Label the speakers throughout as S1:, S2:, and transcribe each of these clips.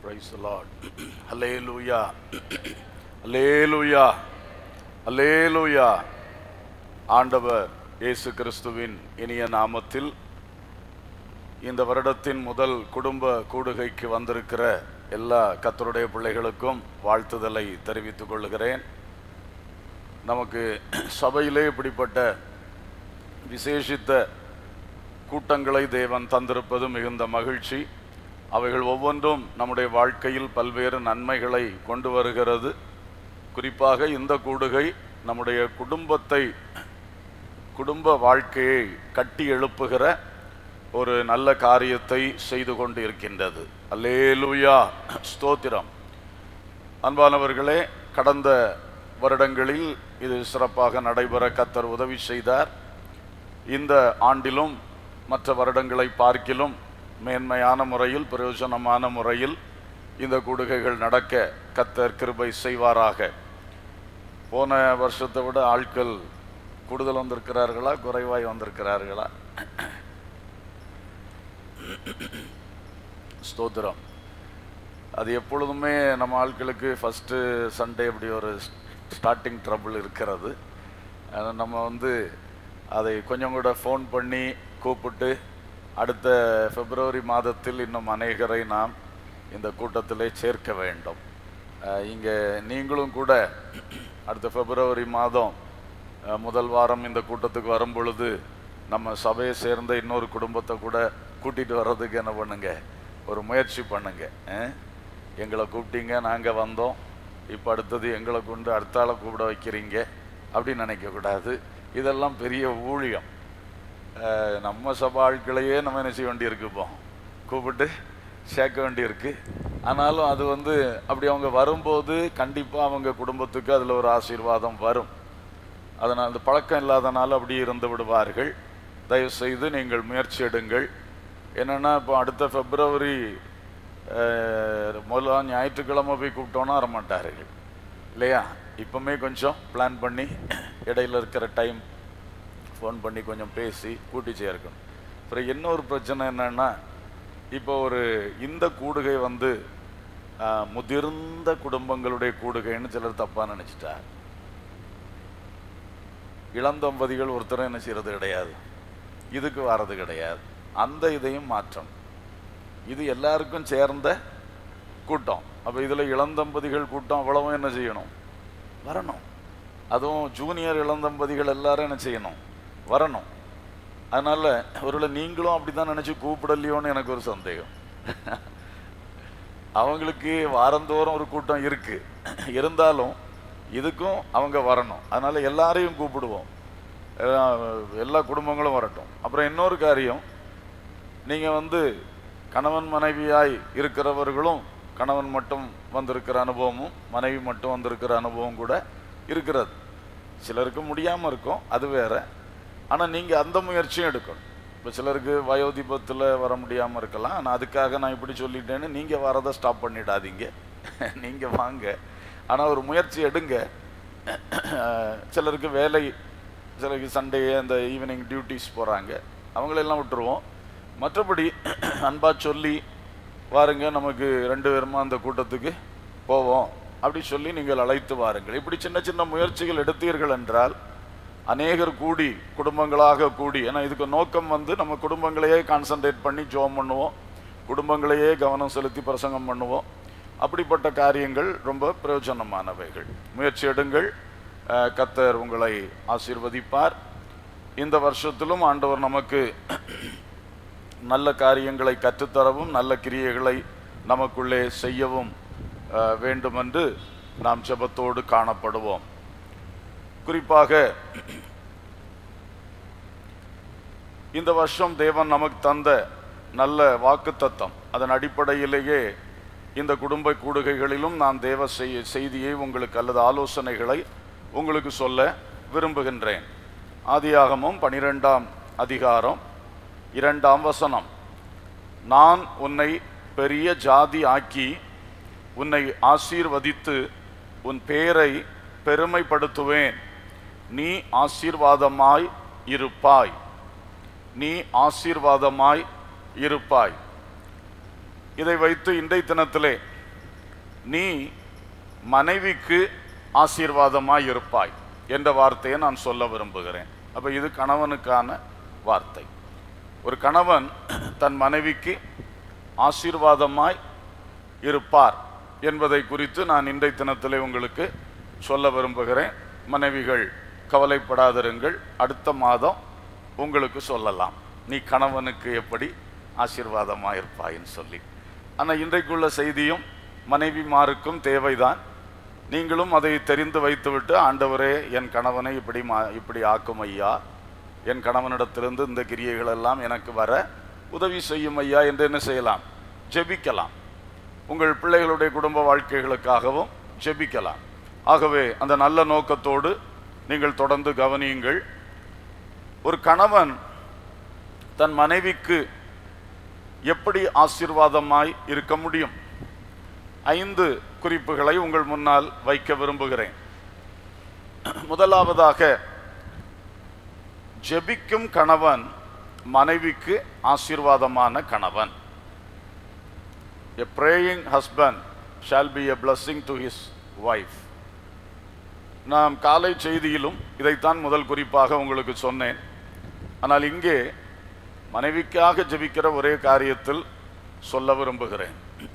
S1: Praise the Lord. Hallelujah. Hallelujah. Hallelujah. ஆண்டவர் இயேசு கிறிஸ்துவின் இனிய நாமத்தில் இந்த வருடத்தின் முதல் குடும்ப கூடுகைக்கு வந்திருக்கிற எல்லா கத்தருடைய பிள்ளைகளுக்கும் வாழ்த்துதலை தெரிவித்துக் கொள்கிறேன் நமக்கு சபையிலே இப்படிப்பட்ட விசேஷித்த கூட்டங்களை தேவன் தந்திருப்பது மிகுந்த மகிழ்ச்சி அவைகள் ஒவ்வொன்றும் நம்முடைய வாழ்க்கையில் பல்வேறு நன்மைகளை கொண்டு வருகிறது குறிப்பாக இந்த கூடுகை நம்முடைய குடும்பத்தை குடும்ப வாழ்க்கையை கட்டி எழுப்புகிற ஒரு நல்ல காரியத்தை செய்து கொண்டு இருக்கின்றது அல்லேலூயா ஸ்தோத்திரம் அன்பானவர்களே கடந்த வருடங்களில் இது சிறப்பாக நடைபெற கத்தர் உதவி செய்தார் இந்த ஆண்டிலும் மற்ற வருடங்களை பார்க்கிலும் மேன்மையான முறையில் பிரயோஜனமான முறையில் இந்த கூடுகைகள் நடக்க கத்தர் கிருபை செய்வாராக போன வருஷத்தை விட ஆட்கள் கூடுதல் வந்திருக்கிறார்களா குறைவாய் வந்திருக்கிறார்களா ஸ்தோத்திரம் அது எப்பொழுதுமே நம்ம ஆட்களுக்கு ஃபஸ்ட்டு சண்டே அப்படி ஒரு ஸ்டார்டிங் ட்ரபிள் இருக்கிறது அது நம்ம வந்து அதை கொஞ்சம் கூட ஃபோன் பண்ணி கூப்பிட்டு அடுத்த பிப்ரவரி மாதத்தில் இன்னும் அநேகரை நாம் இந்த கூட்டத்திலே சேர்க்க வேண்டும் இங்கே நீங்களும் கூட அடுத்த பிப்ரவரி மாதம் அஹ், முதல் வாரம் இந்த கூட்டத்துக்கு வரும் பொழுது நம்ம சபையை சேர்ந்த இன்னொரு குடும்பத்தை கூட கூட்டிகிட்டு வர்றதுக்கு என்ன பண்ணுங்க ஒரு முயற்சி பண்ணுங்க அஹ்? எங்களை கூப்பிட்டீங்க நாங்கள் வந்தோம் இப்போ அடுத்தது எங்களை கொண்டு அடுத்த ஆளை கூப்பிட வைக்கிறீங்க அப்படின்னு நினைக்கக்கூடாது இதெல்லாம் பெரிய ஊழியம் அஹ், நம்ம சபை ஆட்களையே நம்ம என்ன செய்ய வேண்டியிருக்கு இப்போ கூப்பிட்டு சேர்க்க வேண்டியிருக்கு ஆனாலும் அது வந்து அப்படி அவங்க வரும்போது கண்டிப்பாக அவங்க குடும்பத்துக்கு அதில் ஒரு ஆசீர்வாதம் வரும் அதனால் அந்த பழக்கம் இல்லாதனால அப்படி இருந்து விடுவார்கள் தயவு செய்து நீங்கள் முயற்சி எடுங்கள் என்னென்னா இப்போ அடுத்த பிப்ரவரி அஹ், முதல்ல ஞாயிற்றுக்கிழமை போய் கூப்பிட்டோன்னா வரமாட்டார்கள் இல்லையா இப்போமே கொஞ்சம் பிளான் பண்ணி இடையில இருக்கிற டைம் ஃபோன் பண்ணி கொஞ்சம் பேசி கூட்டி சேர்க்கணும் அப்புறம் இன்னொரு பிரச்சனை என்னன்னா இப்போ ஒரு இந்த கூடுகை வந்து ஆஹ், முதிர்ந்த குடும்பங்களுடைய கூடுகைன்னு சிலர் தப்பாக நினச்சிட்டார் இளந்தம்பதிகள் ஒருத்தரும் என்ன செய்யறது கிடையாது இதுக்கு வர்றது கிடையாது அந்த இதையும் மாற்றம் இது எல்லாருக்கும் சேர்ந்த கூட்டம் அப்போ இதில் இளந்தம்பதிகள் கூட்டம் அவ்வளவும் என்ன செய்யணும் வரணும் அதுவும் ஜூனியர் இளந்தம்பதிகள் எல்லாரும் என்ன செய்யணும் வரணும் அதனால ஒருவேளை நீங்களும் அப்படிதான் நினைச்சு கூப்பிடலையோன்னு எனக்கு ஒரு சந்தேகம் அவங்களுக்கு வாரந்தோறும் ஒரு கூட்டம் இருக்கு இருந்தாலும் இதுக்கும் அவங்க வரணும் அதனால எல்லாரையும் கூப்பிடுவோம் எல்லாம் எல்லா குடும்பங்களும் வரட்டும் அப்புறம் இன்னொரு காரியம் நீங்க வந்து கணவன் மனைவியாய் இருக்கிறவர்களும் கணவன் மட்டும் வந்திருக்கிற அனுபவமும் மனைவி மட்டும் வந்திருக்கிற அனுபவம் கூட இருக்கிறது சிலருக்கு முடியாம இருக்கும் அது வேற ஆனா நீங்க அந்த முயற்சியும் எடுக்கணும் இப்போ சிலருக்கு வயோதிபத்தில் வர முடியாம இருக்கலாம் ஆனா அதுக்காக நான் இப்படி சொல்லிட்டேன்னு நீங்க வரதை ஸ்டாப் பண்ணிடாதீங்க நீங்க வாங்க ஆனா ஒரு முயற்சி எடுங்க சிலருக்கு வேலை சிலருக்கு சண்டே அந்த ஈவினிங் டியூட்டிஸ் போறாங்க அவங்களெல்லாம் விட்டுருவோம் மற்றபடி அன்பா சொல்லி வாருங்க நமக்கு ரெண்டு பேருமா அந்த கூட்டத்துக்கு போவோம் அப்படி சொல்லி நீங்கள் அழைத்து வாருங்கள் இப்படி சின்ன சின்ன முயற்சிகள் எடுத்தீர்கள் என்றால் அநேகர் கூடி குடும்பங்களாக கூடி ஏன்னா இதுக்கு நோக்கம் வந்து நம்ம குடும்பங்களையே கான்சென்ட்ரேட் பண்ணி ஜோம் பண்ணுவோம் குடும்பங்களையே கவனம் செலுத்தி பிரசங்கம் பண்ணுவோம் அப்படிப்பட்ட காரியங்கள் ரொம்ப பிரயோஜனமானவைகள் முயற்சி எடுங்கள் அஹ், கத்தர் உங்களை ஆசீர்வதிப்பார் இந்த வருஷத்திலும் ஆண்டவர் நமக்கு நல்ல காரியங்களை கற்றுத்தரவும் நல்ல கிரியைகளை நமக்குள்ளே செய்யவும் அஹ், வேண்டுமென்று நாம் ஜெபத்தோடு காணப்படுவோம் குறிப்பாக இந்த வருஷம் தேவன் நமக்கு தந்த நல்ல வாக்குத்தத்தம் அதன் அடிப்படையிலேயே இந்த குடும்ப கூடுகைகளிலும் நான் தேவ செய்- செய்தியை உங்களுக்கு அல்லது ஆலோசனைகளை உங்களுக்கு சொல்ல விரும்புகின்றேன் ஆதியாகமும் பனிரெண்டாம் அதிகாரம் இரண்டாம் வசனம் நான் உன்னை பெரிய ஜாதி ஆக்கி உன்னை ஆசீர்வதித்து உன் பேரை பெருமைப்படுத்துவேன் நீ ஆசீர்வாதமாய் இருப்பாய் நீ ஆசீர்வாதமாய் இருப்பாய் இதை வைத்து இன்றைய தினத்திலே நீ மனைவிக்கு ஆசீர்வாதமாய் இருப்பாய் என்ற வார்த்தையை நான் சொல்ல விரும்புகிறேன் அப்ப இது கணவனுக்கான வார்த்தை ஒரு கணவன் தன் மனைவிக்கு ஆசீர்வாதமாய் இருப்பார் என்பதை குறித்து நான் இன்றைய தினத்திலே உங்களுக்கு சொல்ல விரும்புகிறேன் மனைவிகள் கவலைப்படாதிருங்கள் அடுத்த மாதம் உங்களுக்கு சொல்லலாம் நீ கணவனுக்கு எப்படி ஆசீர்வாதமாக இருப்பாயின்னு சொல்லி ஆனால் இன்றைக்குள்ள செய்தியும் மனைவிமாருக்கும் தேவைதான் நீங்களும் அதை தெரிந்து வைத்துவிட்டு ஆண்டவரே என் கணவனை இப்படி மா இப்படி ஆக்கும் ஐயா என் கணவனிடத்திலிருந்து இந்த கிரியைகள் எல்லாம் எனக்கு வர உதவி செய்யும் ஐயா என்று என்ன செய்யலாம் ஜெபிக்கலாம் உங்கள் பிள்ளைகளுடைய குடும்ப வாழ்க்கைகளுக்காகவும் ஜெபிக்கலாம் ஆகவே அந்த நல்ல நோக்கத்தோடு நீங்கள் தொடர்ந்து கவனியுங்கள் ஒரு கணவன் தன் மனைவிக்கு எப்படி ஆசீர்வாதமாய் இருக்க முடியும் ஐந்து குறிப்புகளை உங்கள் முன்னால் வைக்க விரும்புகிறேன் முதலாவதாக ஜெபிக்கும் கணவன் மனைவிக்கு ஆசீர்வாதமான கணவன் A praying husband shall be a blessing to his wife. நாம் காலை செய்தியிலும் இதைத்தான் முதல் குறிப்பாக உங்களுக்கு சொன்னேன் ஆனால் இங்கே மனைவிக்காக ஜெபிக்கிற ஒரே காரியத்தில் சொல்ல விரும்புகிறேன்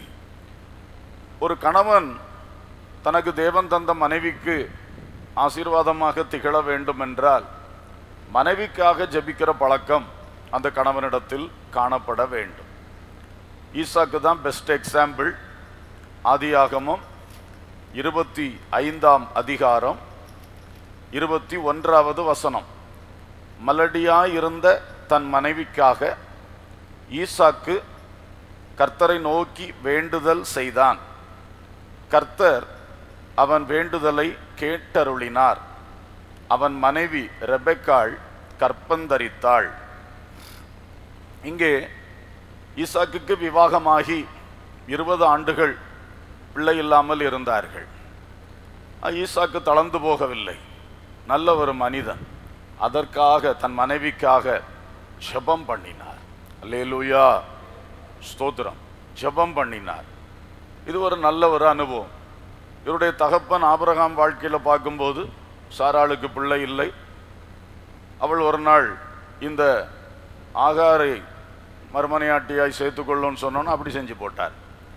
S1: ஒரு கணவன் தனக்கு தேவன் தந்த மனைவிக்கு ஆசீர்வாதமாக திகழ வேண்டும் என்றால் மனைவிக்காக ஜெபிக்கிற பழக்கம் அந்த கணவனிடத்தில் காணப்பட வேண்டும் ஈசாக்கு தான் பெஸ்ட் எக்ஸாம்பிள் ஆதியாகமம் இருபத்தி ஐந்தாம் அதிகாரம் இருபத்தி ஒன்றாவது வசனம் மலடியாயிருந்த தன் மனைவிக்காக ஈசாக்கு கர்த்தரை நோக்கி வேண்டுதல் செய்தான் கர்த்தர் அவன் வேண்டுதலை கேட்டருளினார் அவன் மனைவி ரெபெக்காள் கற்பந்தரித்தாள் இங்கே ஈசாக்குக்கு விவாகமாகி இருபது ஆண்டுகள் பிள்ளை இல்லாமல் இருந்தார்கள் அஹ் ஈசாக்கு தளர்ந்து போகவில்லை நல்ல ஒரு மனிதன் அதற்காக தன் மனைவிக்காக ஜெபம் பண்ணினார் அல்லேலூயா ஸ்தோத்திரம் ஜெபம் பண்ணினார் இது ஒரு நல்ல ஒரு அனுபவம் இவருடைய தகப்பன் ஆபிரகாம் வாழ்க்கையில் பார்க்கும்போது சாராளுக்கு பிள்ளை இல்லை அவள் ஒரு நாள் இந்த ஆகாரை மறுமனையாட்டியாய் சேர்த்துக்கொள்ளும்னு சொன்னோன்னு அப்படி செஞ்சு போட்டார்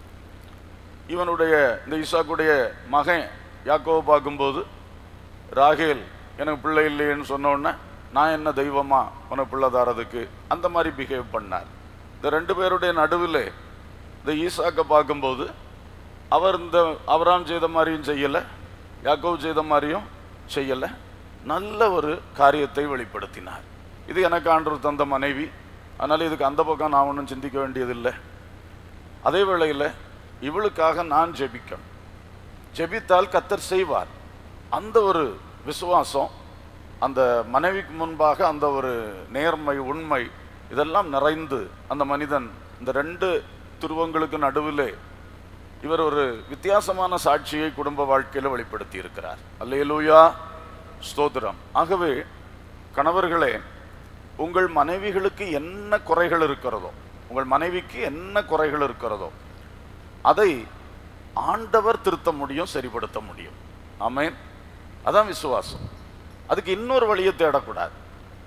S1: இவனுடைய இந்த ஈசாக்குடைய மகன் யாக்கோவை பார்க்கும்போது ராகேல் எனக்கு பிள்ளை இல்லையேன்னு சொன்ன உடனே நான் என்ன தெய்வமா உனக்கு பிள்ளை தாரதுக்கு அந்த மாதிரி பிஹேவ் பண்ணார் இந்த ரெண்டு பேருடைய நடுவில் இந்த ஈசாக்கை பார்க்கும்போது அவர் இந்த அவராம் செய்த மாதிரியும் செய்யலை யாக்கோவ் செய்த மாதிரியும் செய்யலை நல்ல ஒரு காரியத்தை வெளிப்படுத்தினார் இது எனக்கு ஆண்டவர் தந்த மனைவி அதனால் இதுக்கு அந்த பக்கம் நான் ஒன்றும் சிந்திக்க வேண்டியதில்லை அதே வேளையில் இவளுக்காக நான் ஜெபிக்கணும் ஜெபித்தால் கத்தர் செய்வார் அந்த ஒரு விசுவாசம் அந்த மனைவிக்கு முன்பாக அந்த ஒரு நேர்மை உண்மை இதெல்லாம் நிறைந்து அந்த மனிதன் இந்த ரெண்டு துருவங்களுக்கு நடுவிலே இவர் ஒரு வித்தியாசமான சாட்சியை குடும்ப வாழ்க்கையில் வெளிப்படுத்தி இருக்கிறார் அல்லேலூயா ஸ்தோத்திரம் ஆகவே கணவர்களே உங்கள் மனைவிகளுக்கு என்ன குறைகள் இருக்கிறதோ உங்கள் மனைவிக்கு என்ன குறைகள் இருக்கிறதோ அதை ஆண்டவர் திருத்த முடியும் சரிப்படுத்த முடியும் ஆமென் அதான் விசுவாசம் அதுக்கு இன்னொரு வழியை தேடக்கூடாது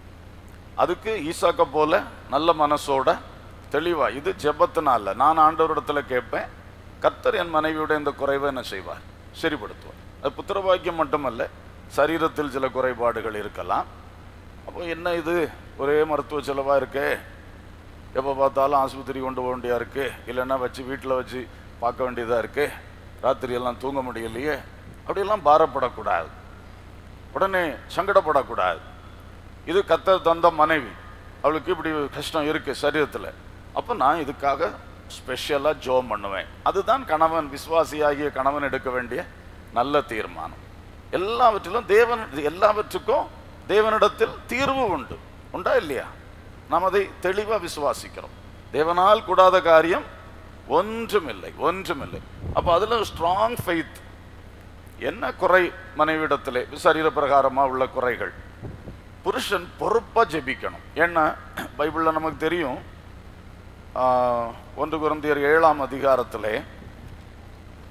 S1: அதுக்கு ஈசாக்க போல நல்ல மனசோட தெளிவா இது ஜெபத்தினால நான் ஆண்டவரிடத்துல கேட்பேன் கர்த்தர் என் மனைவியோட இந்த குறைவை என்ன செய்வார் சரிப்படுத்துவார் அது புத்திரபாக்கியம் மட்டுமல்ல சரீரத்தில் சில குறைபாடுகள் இருக்கலாம் அப்போ என்ன இது ஒரே மருத்துவ செலவா இருக்கே எப்போ பார்த்தாலும் ஆஸ்பத்திரி கொண்டு போக வேண்டியா இருக்கு இல்லைன்னா வச்சு வீட்டில் வச்சு பார்க்க வேண்டியதாக இருக்கு ராத்திரி எல்லாம் தூங்க முடியலையே அப்படியெல்லாம் பாரப்படக்கூடாது உடனே சங்கடப்படக்கூடாது இது கத்தர் தந்த மனைவி அவளுக்கு இப்படி கஷ்டம் இருக்கு சரீரத்தில் அப்போ நான் இதுக்காக ஸ்பெஷலாக ஜோம் பண்ணுவேன் அதுதான் கணவன் விசுவாசியாகிய கணவன் எடுக்க வேண்டிய நல்ல தீர்மானம் எல்லாவற்றிலும் தேவன் எல்லாவற்றுக்கும் தேவனிடத்தில் தீர்வு உண்டு உண்டா இல்லையா நாம் அதை தெளிவாக விசுவாசிக்கிறோம் தேவனால் கூடாத காரியம் ஒன்றுமில்லை ஒன்றுமில்லை அப்போ அதில் ஸ்ட்ராங் ஃபெய்த் என்ன குறை மனைவிடத்திலே சரீர பிரகாரமா உள்ள குறைகள் புருஷன் பொறுப்பா ஜெபிக்கணும் ஏன்னா பைபிள்ல நமக்கு தெரியும் ஆஹ், ஒன்று குருந்தியர் ஏழாம் அதிகாரத்திலே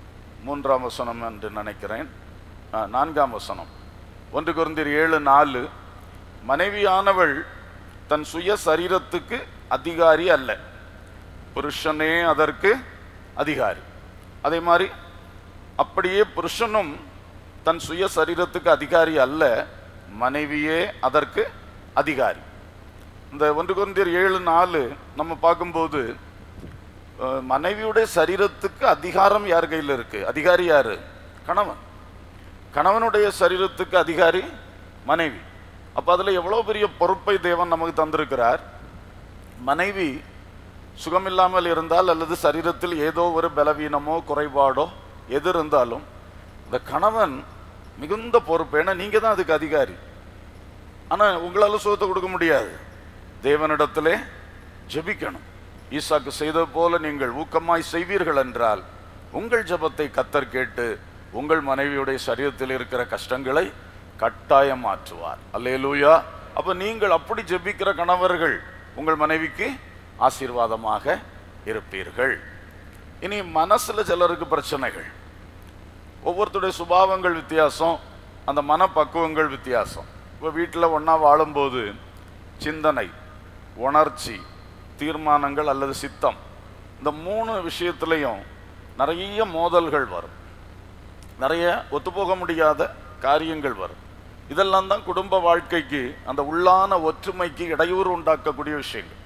S1: மூன்றாம் வசனம் என்று நினைக்கிறேன் ஆ, நான்காம் வசனம் ஒன்று குருந்தியர் ஏழு நாலு மனைவியானவள் தன் சுய சரீரத்துக்கு அதிகாரி அல்ல புருஷனே அதற்கு அதிகாரி அதே மாதிரி அப்படியே புருஷனும் தன் சுய சரீரத்துக்கு அதிகாரி அல்ல மனைவியே அதற்கு அதிகாரி இந்த ஒன்று குருந்தியர் ஏழு நாலு நம்ம பார்க்கும்போது அஹ், மனைவியுடைய சரீரத்துக்கு அதிகாரம் யார் கையில் இருக்கு அதிகாரி யாரு கணவன் கணவனுடைய சரீரத்துக்கு அதிகாரி மனைவி அப்ப அதுல எவ்வளவு பெரிய பொறுப்பை தேவன் நமக்கு தந்திருக்கிறார் மனைவி சுகமில்லாமல் இருந்தால் அல்லது சரீரத்தில் ஏதோ ஒரு பலவீனமோ குறைபாடோ எது இருந்தாலும் இந்த கணவன் மிகுந்த பொறுப்பு ஏன்னா நீங்க தான் அதுக்கு அதிகாரி ஆனா உங்களால சுகத்தை கொடுக்க முடியாது தேவனிடத்திலே ஜெபிக்கணும் ஈசாக்கு செய்தது போல நீங்கள் ஊக்கமாய் செய்வீர்கள் என்றால் உங்கள் ஜெபத்தை கத்தர் கேட்டு உங்கள் மனைவியுடைய சரீரத்தில் இருக்கிற கஷ்டங்களை கட்டாயம் மாற்றுவார் அல்லேலூயா அப்ப நீங்கள் அப்படி ஜெபிக்கிற கணவர்கள் உங்கள் மனைவிக்கு ஆசீர்வாதமாக இருப்பீர்கள் இனி மனசுல சிலருக்கு பிரச்சனைகள் ஒவ்வொருத்தருடைய சுபாவங்கள் வித்தியாசம் அந்த மனப்பக்குவங்கள் வித்தியாசம் இப்போ வீட்டில் ஒன்றா வாழும்போது சிந்தனை உணர்ச்சி தீர்மானங்கள் அல்லது சித்தம் இந்த மூணு விஷயத்துலையும் நிறைய மோதல்கள் வரும் நிறைய ஒத்துப்போக முடியாத காரியங்கள் வரும் இதெல்லாம் தான் குடும்ப வாழ்க்கைக்கு அந்த உள்ளான ஒற்றுமைக்கு இடையூறு உண்டாக்கக்கூடிய விஷயங்கள்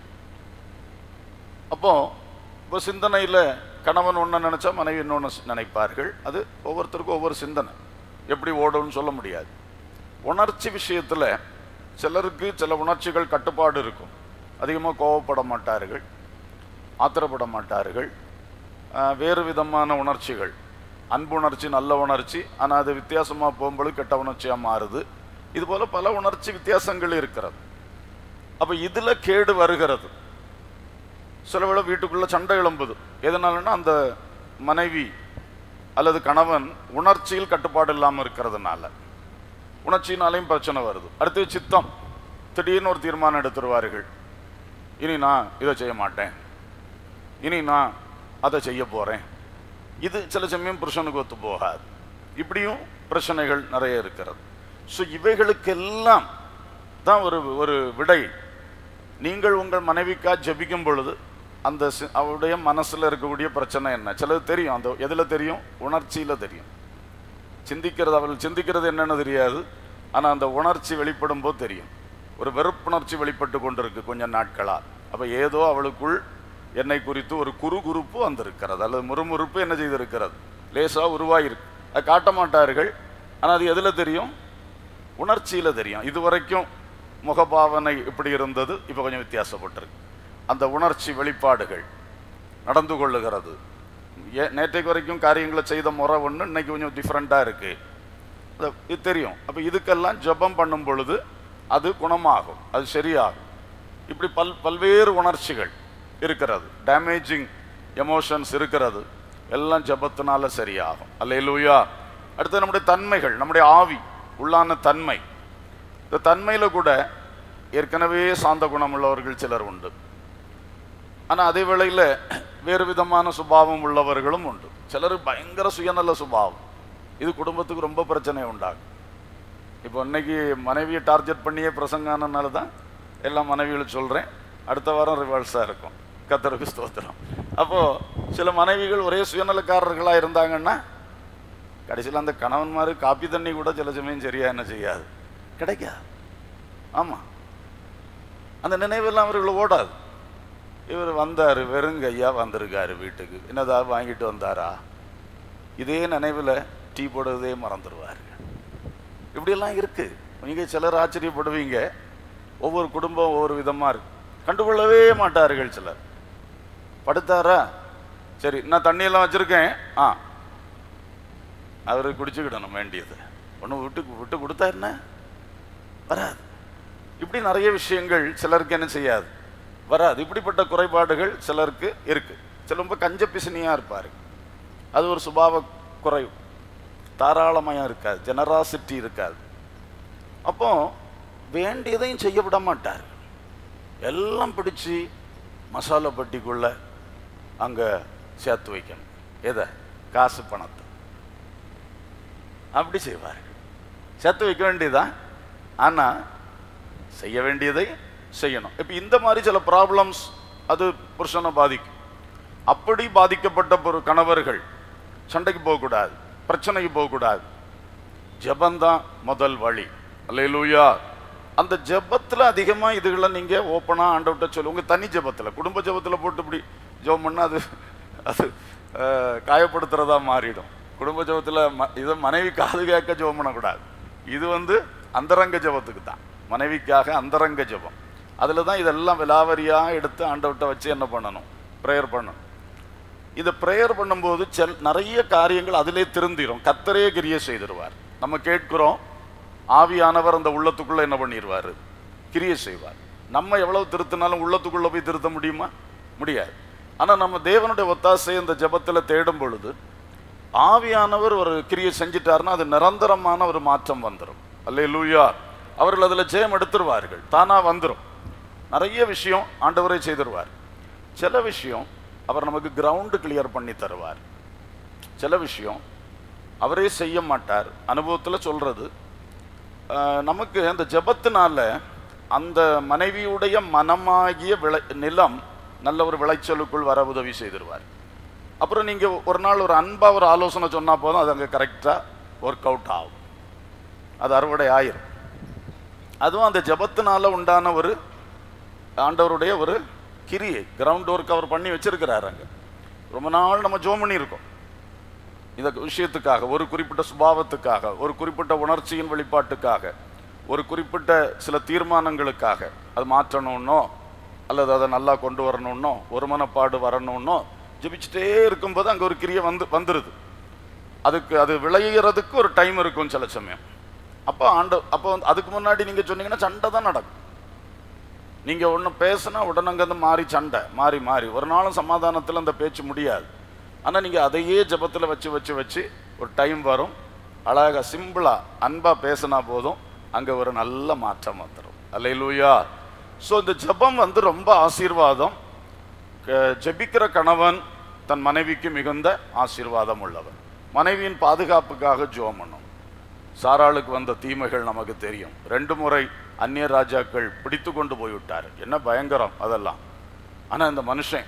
S1: அப்போ இப்போ சிந்தனையில் கணவன் ஒன்று நினைச்சா மனைவி இன்னொன்று நினைப்பார்கள் அது ஒவ்வொருத்தருக்கும் ஒவ்வொரு சிந்தனை எப்படி ஓடும்னு சொல்ல முடியாது உணர்ச்சி விஷயத்தில் சிலருக்கு சில உணர்ச்சிகள் கட்டுப்பாடு இருக்கும் அதிகமாக கோவப்பட மாட்டார்கள் ஆத்திரப்பட மாட்டார்கள் ஆஹ் வேறு விதமான உணர்ச்சிகள் அன்பு உணர்ச்சி நல்ல உணர்ச்சி ஆனால் அது வித்தியாசமாக போகும்போது கெட்ட உணர்ச்சியாக மாறுது இது போல பல உணர்ச்சி வித்தியாசங்கள் இருக்கிறது அப்போ இதில் கேடு வருகிறது சில வேளை வீட்டுக்குள்ள சண்டை எழும்புது எதனாலன்னா அந்த மனைவி அல்லது கணவன் உணர்ச்சியில் கட்டுப்பாடு இல்லாமல் இருக்கிறதுனால உணர்ச்சினாலையும் பிரச்சனை வருது அடுத்து சித்தம் திடீர்னு ஒரு தீர்மானம் எடுத்துருவார்கள் இனி நான் இதை செய்ய மாட்டேன் இனி நான் அதை செய்ய போறேன் இது சில சமயம் புருஷனுக்கு ஒத்து போகாது இப்படியும் பிரச்சனைகள் நிறைய இருக்கிறது ஸோ இவைகளுக்கெல்லாம் தான் ஒரு ஒரு விடை நீங்கள் உங்கள் மனைவிக்கா ஜெபிக்கும் பொழுது அந்த சி- அவருடைய மனசுல இருக்கக்கூடிய பிரச்சனை என்ன சிலது தெரியும் அந்த எதுல தெரியும் உணர்ச்சியில தெரியும் சிந்திக்கிறது அவள் சிந்திக்கிறது என்னன்னு தெரியாது ஆனா அந்த உணர்ச்சி வெளிப்படும் போது தெரியும் ஒரு வெறுப்புணர்ச்சி வெளிப்பட்டு கொண்டிருக்கு கொஞ்ச நாட்களா அப்ப ஏதோ அவளுக்குள் என்னை குறித்து ஒரு குறுகுறுப்பு வந்திருக்கிறது அல்லது முறுமுறுப்பு என்ன செய்திருக்கிறது லேசா உருவாயிருக்கு அது காட்ட மாட்டார்கள் ஆனா அது எதுல தெரியும் உணர்ச்சியில தெரியும் இதுவரைக்கும் முகபாவனை இப்படி இருந்தது இப்போ கொஞ்சம் வித்தியாசப்பட்டிருக்கு அந்த உணர்ச்சி வெளிப்பாடுகள் நடந்து கொள்ளுகிறது ஏ நேற்றைக்கு வரைக்கும் காரியங்களை செய்த முறை ஒன்று இன்னைக்கு கொஞ்சம் டிஃப்ரெண்ட்டாக இருக்கு அது- இது தெரியும் அப்போ இதுக்கெல்லாம் ஜெபம் பண்ணும் பொழுது அது குணமாகும் அது சரியாகும் இப்படி பல் பல்வேறு உணர்ச்சிகள் இருக்கிறது டேமேஜிங் எமோஷன்ஸ் இருக்கிறது எல்லாம் ஜெபத்தினால சரியாகும் அல்லேலூயா அடுத்து நம்முடைய தன்மைகள் நம்முடைய ஆவி உள்ளான தன்மை இந்த தன்மையில கூட ஏற்கனவே சாந்த குணம் உள்ளவர்கள் சிலர் உண்டு ஆனா அதே வேளையில வேறு விதமான சுபாவம் உள்ளவர்களும் உண்டு சிலர் பயங்கர சுயநல சுபாவம் இது குடும்பத்துக்கு ரொம்ப பிரச்சனை உண்டாகும் இப்போ இன்னைக்கு மனைவியை டார்கெட் பண்ணியே பிரசங்கானனால தான் எல்லா மனைவிகளும் சொல்றேன் அடுத்த வாரம் ரிவர்ஸாக இருக்கும் கத்தருக்கு ஸ்தோத்திரம் அப்போ சில மனைவிகள் ஒரே சுயநலக்காரர்களா இருந்தாங்கன்னா கடைசியில் அந்த கணவன் மாதிரி காப்பி தண்ணி கூட சில சமயம் சரியா என்ன செய்யாது கிடைக்காது ஆமா அந்த நினைவெல்லாம் அவர்கள் ஓடாது இவர் வந்தாரு வெறுங்கையா வந்திருக்காரு வீட்டுக்கு என்னதா வாங்கிட்டு வந்தாரா இதே நினைவில் டீ போடுறதே மறந்துடுவாரு இப்படியெல்லாம் இருக்கு நீங்க சிலர் ஆச்சரியப்படுவீங்க ஒவ்வொரு குடும்பம் ஒவ்வொரு விதமா இருக்கு கண்டுகொள்ளவே மாட்டார்கள் சிலர் படுத்தாரா சரி நான் தண்ணியெல்லாம் வச்சிருக்கேன் ஆ அவரு குடிச்சுக்கிடணும் வேண்டியது ஒன்று விட்டு விட்டு கொடுத்தா என்ன வராது இப்படி நிறைய விஷயங்கள் சிலருக்கு என்ன செய்யாது வராது இப்படிப்பட்ட குறைபாடுகள் சிலருக்கு இருக்கு சில ரொம்ப கஞ்ச பிசினியா இருப்பாரு அது ஒரு சுபாவ குறைவு தாராளமயம் இருக்காது ஜெனராசிட்டி இருக்காது அப்போ வேண்டியதையும் செய்ய விட மாட்டார் எல்லாம் பிடிச்சு மசாலா பட்டிக்குள்ள அங்க சேர்த்து வைக்கணும் எதை காசு பணத்தை அப்படி செய்வார்கள் சேர்த்து வைக்க வேண்டியதுதான் ஆனா செய்ய வேண்டியதை செய்யணும் இப்போ இந்த மாதிரி சில ப்ராப்ளம்ஸ் அது புருஷனை பாதிக்கும் அப்படி பாதிக்கப்பட்ட ஒரு கணவர்கள் சண்டைக்கு போகக்கூடாது பிரச்சனைக்கு போகக்கூடாது ஜெபந்தான் முதல் வழி அல்லேலூயா அந்த ஜெபத்துல அதிகமா இதுகளை நீங்க ஓப்பனா ஆண்டவர்கிட்ட சொல்லு உங்க தனி ஜெபத்துல குடும்ப ஜெபத்துல போட்டு இப்படி ஜெபம் பண்ணா அது அது அஹ், காயப்படுத்துறதா மாறிடும் குடும்ப ஜெபத்துல ம- இதை மனைவி காது கேட்க ஜெபம் பண்ணக்கூடாது இது வந்து அந்தரங்க ஜெபத்துக்கு தான் மனைவிக்காக அந்தரங்க ஜெபம் அதுல தான் இதெல்லாம் விலாவரியா எடுத்து ஆண்டவர்கிட்ட வச்சு என்ன பண்ணணும் ப்ரேயர் பண்ணணும் இதை ப்ரேயர் பண்ணும்போது செல் நிறைய காரியங்கள் அதிலே திருந்திரும் கத்தரே கிரியை செய்திருவார் நம்ம கேட்கிறோம் ஆவியானவர் அந்த உள்ளத்துக்குள்ள என்ன பண்ணிடுவார் கிரியை செய்வார் நம்ம எவ்வளவு திருத்தினாலும் உள்ளத்துக்குள்ள போய் திருத்த முடியுமா முடியாது ஆனா நம்ம தேவனுடைய ஒத்தாசை இந்த ஜெபத்துல தேடும் பொழுது ஆவியானவர் ஒரு கிரியை செஞ்சிட்டாருன்னா அது நிரந்தரமான ஒரு மாற்றம் வந்துடும் அல்லே லூயா அவர்கள் அதுல ஜெயம் எடுத்துருவார்கள் தானா வந்துடும் நிறைய விஷயம் ஆண்டவரே செய்திருவார் சில விஷயம் அவர் நமக்கு கிரவுண்டு கிளியர் பண்ணி தருவார் சில விஷயம் அவரே செய்ய மாட்டார் அனுபவத்துல சொல்றது ஆஹ், நமக்கு அந்த ஜெபத்தினால அந்த மனைவியுடைய மனமாகிய விளை நிலம் நல்ல ஒரு விளைச்சலுக்குள் வர உதவி செய்திருவார் அப்புறம் நீங்க ஒரு நாள் ஒரு அன்பா ஒரு ஆலோசனை சொன்னா போதும் அது அங்க கரெக்டா ஒர்க் அவுட் ஆகும் அது அறுவடை ஆயிரும் அதுவும் அந்த ஜெபத்தினால உண்டான ஒரு ஆண்டவருடைய ஒரு கிரியை கிரவுண்ட் ஒர்க் அவர் பண்ணி வச்சிருக்கிறாரு அங்க ரொம்ப நாள் நம்ம ஜோம் பண்ணியிருக்கோம் இந்த விஷயத்துக்காக ஒரு குறிப்பிட்ட சுபாவத்துக்காக ஒரு குறிப்பிட்ட உணர்ச்சியின் வெளிப்பாட்டுக்காக ஒரு குறிப்பிட்ட சில தீர்மானங்களுக்காக அது மாற்றணும்னோ அல்லது அதை நல்லா கொண்டு வரணும்னோ ஒரு மனப்பாடு வரணும்னோ ஜெபிச்சுட்டே இருக்கும்போது அங்கே ஒரு கிரியை வந்து வந்துடுது அதுக்கு அது விளையிறதுக்கு ஒரு டைம் இருக்கும் சில சமயம் அப்போ ஆண்டு அப்போ வந்து அதுக்கு முன்னாடி நீங்கள் சொன்னீங்கன்னா சண்டை தான் நடக்கும் நீங்க ஒண்ணு பேசினா உடனே அங்கிருந்து மாறி சண்டை மாறி மாறி ஒரு நாளும் சமாதானத்துல அந்த பேச்சு முடியாது ஆனா நீங்க அதையே ஜெபத்துல வச்சு வச்சு வச்சு ஒரு டைம் வரும் அழகா சிம்பிளா அன்பா பேசினா போதும் அங்க ஒரு நல்ல மாற்றம் வந்துடும் அல்லேலூயா ஸோ இந்த ஜெபம் வந்து ரொம்ப ஆசீர்வாதம் க- ஜெபிக்கிற கணவன் தன் மனைவிக்கு மிகுந்த ஆசீர்வாதம் உள்ளவன் மனைவியின் பாதுகாப்புக்காக ஜெபம் பண்ணும் சாராளுக்கு வந்த தீமைகள் நமக்கு தெரியும் ரெண்டு முறை அந்நிய ராஜாக்கள் பிடித்து கொண்டு போய்விட்டார் என்ன பயங்கரம் அதெல்லாம் ஆனா இந்த மனுஷன்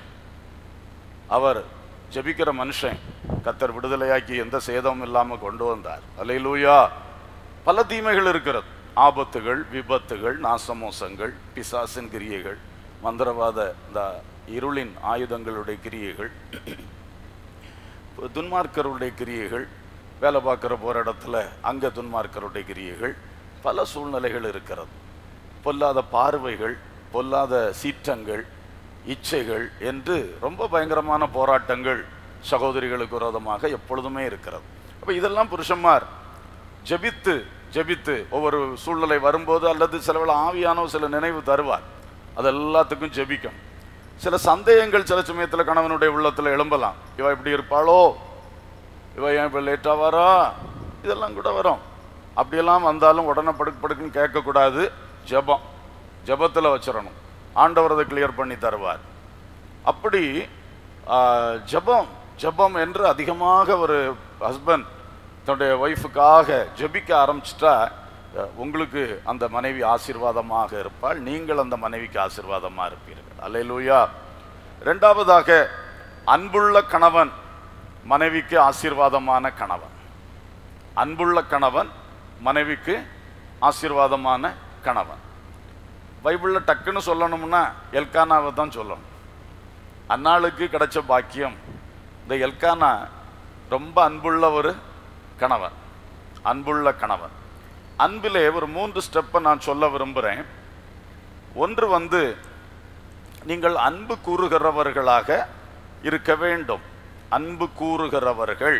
S1: அவர் ஜெபிக்கிற மனுஷன் கத்தர் விடுதலையாக்கி எந்த சேதமும் இல்லாம கொண்டு வந்தார் அல்லேலூயா பல தீமைகள் இருக்கிறது ஆபத்துகள் விபத்துகள் நாசமோசங்கள் பிசாசின் கிரியைகள் மந்திரவாத இந்த இருளின் ஆயுதங்களுடைய கிரியைகள் துன்மார்க்கருடைய கிரியைகள் வேலை பார்க்குற போகிற இடத்துல அங்கே துன்மார்க்கருடைய கிரியைகள் பல சூழ்நிலைகள் இருக்கிறது பொல்லாத பார்வைகள் பொல்லாத சீற்றங்கள் இச்சைகள் என்று ரொம்ப பயங்கரமான போராட்டங்கள் சகோதரிகளுக்கு விரோதமாக எப்பொழுதுமே இருக்கிறது அப்போ இதெல்லாம் புருஷன்மார் ஜெபித்து ஜெபித்து ஒவ்வொரு சூழ்நிலை வரும்போது அல்லது சிலவேளை ஆவியானோ சில நினைவு தருவார் அது எல்லாத்துக்கும் ஜெபிக்கும் சில சந்தேகங்கள் சில சமயத்தில் கணவனுடைய உள்ளத்தில் எழும்பலாம் இவ இப்படி இருப்பாளோ இவ ஏன் இப்போ லேட்டாக வரா இதெல்லாம் கூட வரும் அப்படியெல்லாம் வந்தாலும் உடனே படுக்கு படுக்குன்னு கேட்கக்கூடாது ஜெபம் ஜெபத்தில் வச்சிடணும் ஆண்டவர் அதை கிளியர் பண்ணி தருவார் அப்படி ஆ, ஜெபம் ஜெபம் என்று அதிகமாக ஒரு ஹஸ்பண்ட் தன்னுடைய ஒய்ஃபுக்காக ஜெபிக்க ஆரம்பிச்சிட்டா அஹ், உங்களுக்கு அந்த மனைவி ஆசீர்வாதமாக இருப்பாள் நீங்கள் அந்த மனைவிக்கு ஆசீர்வாதமாக இருப்பீர்கள் அல்லேலூயா இரண்டாவதாக அன்புள்ள கணவன் மனைவிக்கு ஆசீர்வாதமான கணவன் அன்புள்ள கணவன் மனைவிக்கு ஆசீர்வாதமான கணவன் பைபிளில் டக்குன்னு சொல்லணும்னா எல்கானாவை தான் சொல்லணும் அன்னாளுக்கு கிடைச்ச பாக்கியம் இந்த எல்கானா ரொம்ப அன்புள்ள ஒரு கணவன் அன்புள்ள கணவன் அன்பிலே ஒரு மூன்று ஸ்டெப்பை நான் சொல்ல விரும்புகிறேன் ஒன்று வந்து நீங்கள் அன்பு கூறுகிறவர்களாக இருக்க வேண்டும் அன்பு கூறுகிறவர்கள்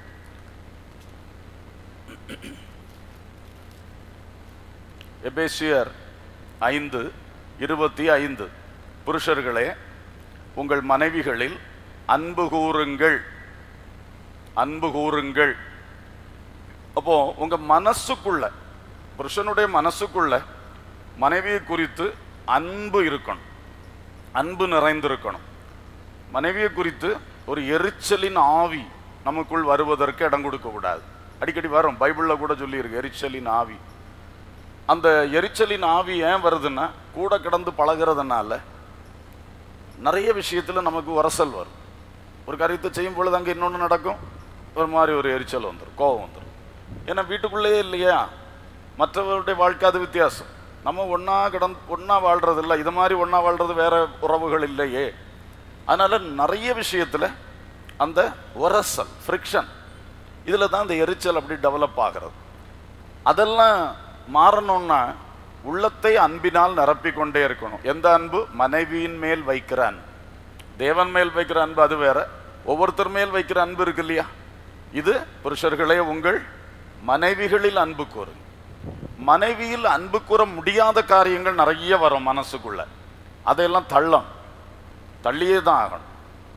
S1: எபேசியர் ஐந்து இருபத்தி ஐந்து புருஷர்களே உங்கள் மனைவிகளில் அன்பு கூறுங்கள் அன்பு கூறுங்கள் அப்போ உங்க மனசுக்குள்ள புருஷனுடைய மனசுக்குள்ள மனைவியை குறித்து அன்பு இருக்கணும் அன்பு நிறைந்திருக்கணும் மனைவியை குறித்து ஒரு எரிச்சலின் ஆவி நமக்குள் வருவதற்கு இடம் கொடுக்க கூடாது அடிக்கடி வரும் பைபிளில் கூட சொல்லியிருக்கு எரிச்சலின் ஆவி அந்த எரிச்சலின் ஆவி ஏன் வருதுன்னா கூட கிடந்து பழகிறதுனால நிறைய விஷயத்துல நமக்கு உரசல் வரும் ஒரு காரியத்தை செய்யும் பொழுது அங்கே இன்னொன்று நடக்கும் ஒரு மாதிரி ஒரு எரிச்சல் வந்துடும் கோபம் வந்துடும் ஏன்னா வீட்டுக்குள்ளேயே இல்லையா மற்றவருடைய வாழ்க்கை அது வித்தியாசம் நம்ம ஒன்றா கிடந்து ஒன்றா வாழ்றது இல்லை இது மாதிரி ஒன்றா வாழ்றது வேற உறவுகள் இல்லையே அதனால நிறைய விஷயத்தில் அந்த உரசல் ஃப்ரிக்ஷன் இதில் தான் இந்த எரிச்சல் அப்படி டெவலப் ஆகிறது அதெல்லாம் மாறணும்னா உள்ளத்தை அன்பினால் நிரப்பிக்கொண்டே இருக்கணும் எந்த அன்பு மனைவியின் மேல் வைக்கிற அன்பு தேவன் மேல் வைக்கிற அன்பு அது வேற ஒவ்வொருத்தர் மேல் வைக்கிற அன்பு இருக்கு இல்லையா இது புருஷர்களே உங்கள் மனைவிகளில் அன்பு கூறுங்க மனைவியில் அன்பு கூற முடியாத காரியங்கள் நிறைய வரும் மனசுக்குள்ள அதையெல்லாம் தள்ளம் தள்ளியே தான் ஆகணும்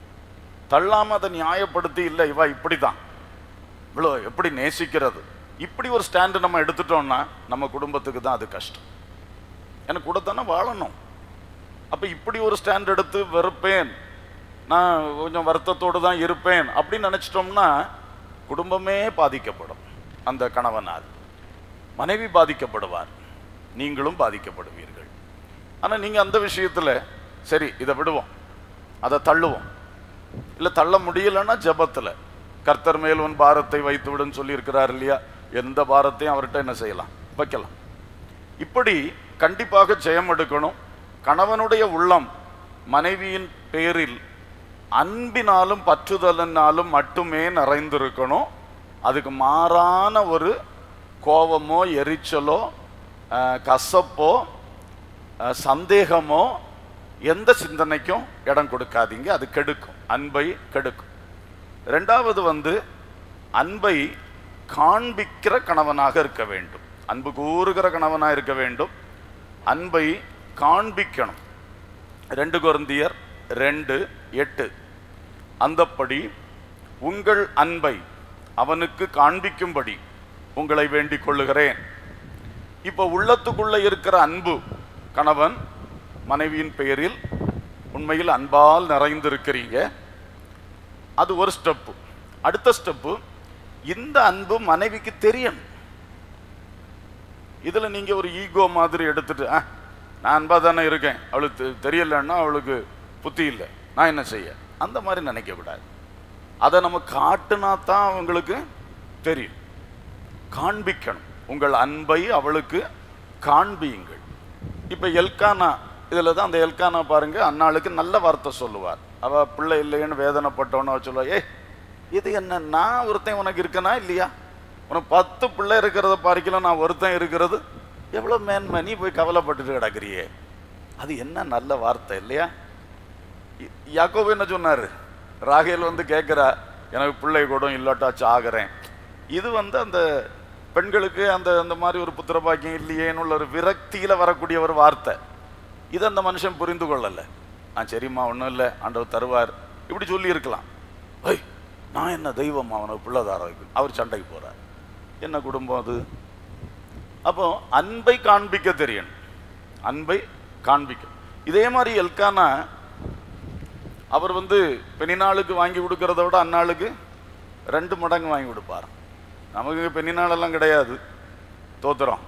S1: தள்ளாம அதை நியாயப்படுத்தி இல்லை இவா இப்படிதான் இவ்வளோ எப்படி நேசிக்கிறது இப்படி ஒரு ஸ்டாண்டு நம்ம எடுத்துட்டோம்னா நம்ம குடும்பத்துக்கு தான் அது கஷ்டம் எனக்கு கூட தானே வாழணும் அப்போ இப்படி ஒரு ஸ்டாண்ட் எடுத்து வெறுப்பேன் நான் கொஞ்சம் வருத்தத்தோடு தான் இருப்பேன் அப்படின்னு நினச்சிட்டோம்னா குடும்பமே பாதிக்கப்படும் அந்த கணவனால் மனைவி பாதிக்கப்படுவார் நீங்களும் பாதிக்கப்படுவீர்கள் ஆனால் நீங்கள் அந்த விஷயத்தில் சரி இதை விடுவோம் அதை தள்ளுவோம் இல்லை தள்ள முடியலன்னா ஜெபத்தில் கர்த்தர் மேல் உன் பாரத்தை வைத்து விடுன்னு சொல்லியிருக்கிறார் இல்லையா எந்த பாரத்தையும் அவர்கிட்ட என்ன செய்யலாம் வைக்கலாம் இப்படி கண்டிப்பாக ஜெயம் எடுக்கணும் கணவனுடைய உள்ளம் மனைவியின் பேரில் அன்பினாலும் பற்றுதலினாலும் மட்டுமே நிறைந்திருக்கணும் அதுக்கு மாறான ஒரு கோபமோ எரிச்சலோ அஹ், கசப்போ அஹ், சந்தேகமோ எந்த சிந்தனைக்கும் இடம் கொடுக்காதீங்க அது கெடுக்கும் அன்பை கெடுக்கும் ரெண்டாவது வந்து அன்பை காண்பிக்கிற கணவனாக இருக்க வேண்டும் அன்பு கூறுகிற கணவனாக இருக்க வேண்டும் அன்பை காண்பிக்கணும் ரெண்டு கொருந்தியர் ரெண்டு எட்டு அந்தப்படி உங்கள் அன்பை அவனுக்கு காண்பிக்கும்படி உங்களை வேண்டிக் கொள்ளுகிறேன் இப்போ உள்ளத்துக்குள்ள இருக்கிற அன்பு கணவன் மனைவியின் பெயரில் உண்மையில் அன்பால் நிறைந்திருக்கிறீங்க அது ஒரு ஸ்டெப்பு அடுத்த ஸ்டெப்பு இந்த அன்பு மனைவிக்கு தெரியணும் இதுல நீங்க ஒரு ஈகோ மாதிரி எடுத்துட்டு "ஆ, நான் அன்பா தானே இருக்கேன் அவளுக்கு தெ- தெரியலன்னா அவளுக்கு புத்தி இல்லை நான் என்ன செய்ய அந்த மாதிரி நினைக்க கூடாது அதை நம்ம காட்டுனா தான் அவங்களுக்கு தெரியும் காண்பிக்கணும் உங்கள் அன்பை அவளுக்கு காண்பியுங்கள் இப்ப எல்கானா இதுல தான் அந்த எல்கானா பாருங்க அன்னாளுக்கு நல்ல வார்த்தை சொல்லுவார் அவ பிள்ளை இல்லைன்னு வேதனைப்பட்டவன அவ சொல்லுவா ஏய் இது என்ன நான் ஒருத்தன் உனக்கு இருக்கனா இல்லையா உனக்கு பத்து பிள்ளை இருக்கிறத பார்க்கலாம் நான் ஒருத்தன் இருக்கிறது எவ்வளவு மேன்மை நீ போய் கவலைப்பட்டுட்டு கிடக்குறியே அது என்ன நல்ல வார்த்தை இல்லையா யா- யாக்கோபு என்ன சொன்னாரு ராகேல் வந்து கேட்கிறா எனக்கு பிள்ளை கூட இல்லாட்டா சாகிறேன் இது வந்து அந்த பெண்களுக்கு அந்த அந்த மாதிரி ஒரு புத்திரபாக்கியம் இல்லையேன்னு உள்ள ஒரு விரக்தியில வரக்கூடிய ஒரு வார்த்தை இதை அந்த மனுஷன் புரிந்து கொள்ளல ஆ சரிம்மா ஒன்றும் இல்லை ஆண்டவர் தருவார் இப்படி சொல்லி இருக்கலாம் ஐய் நான் என்ன தெய்வம் அவனுக்கு பிள்ளைதார அவர் சண்டைக்கு போறார் என்ன குடும்பம் அது அப்போ அன்பை காண்பிக்க தெரியணும் அன்பை காண்பிக்க இதே மாதிரி எல்கானா அவர் வந்து பெண்ணினாளுக்கு வாங்கி கொடுக்கறத விட அன்னாளுக்கு ரெண்டு மடங்கு வாங்கி கொடுப்பார் நமக்கு இங்க பெண்ணினாளெல்லாம் கிடையாது தோத்துறோம்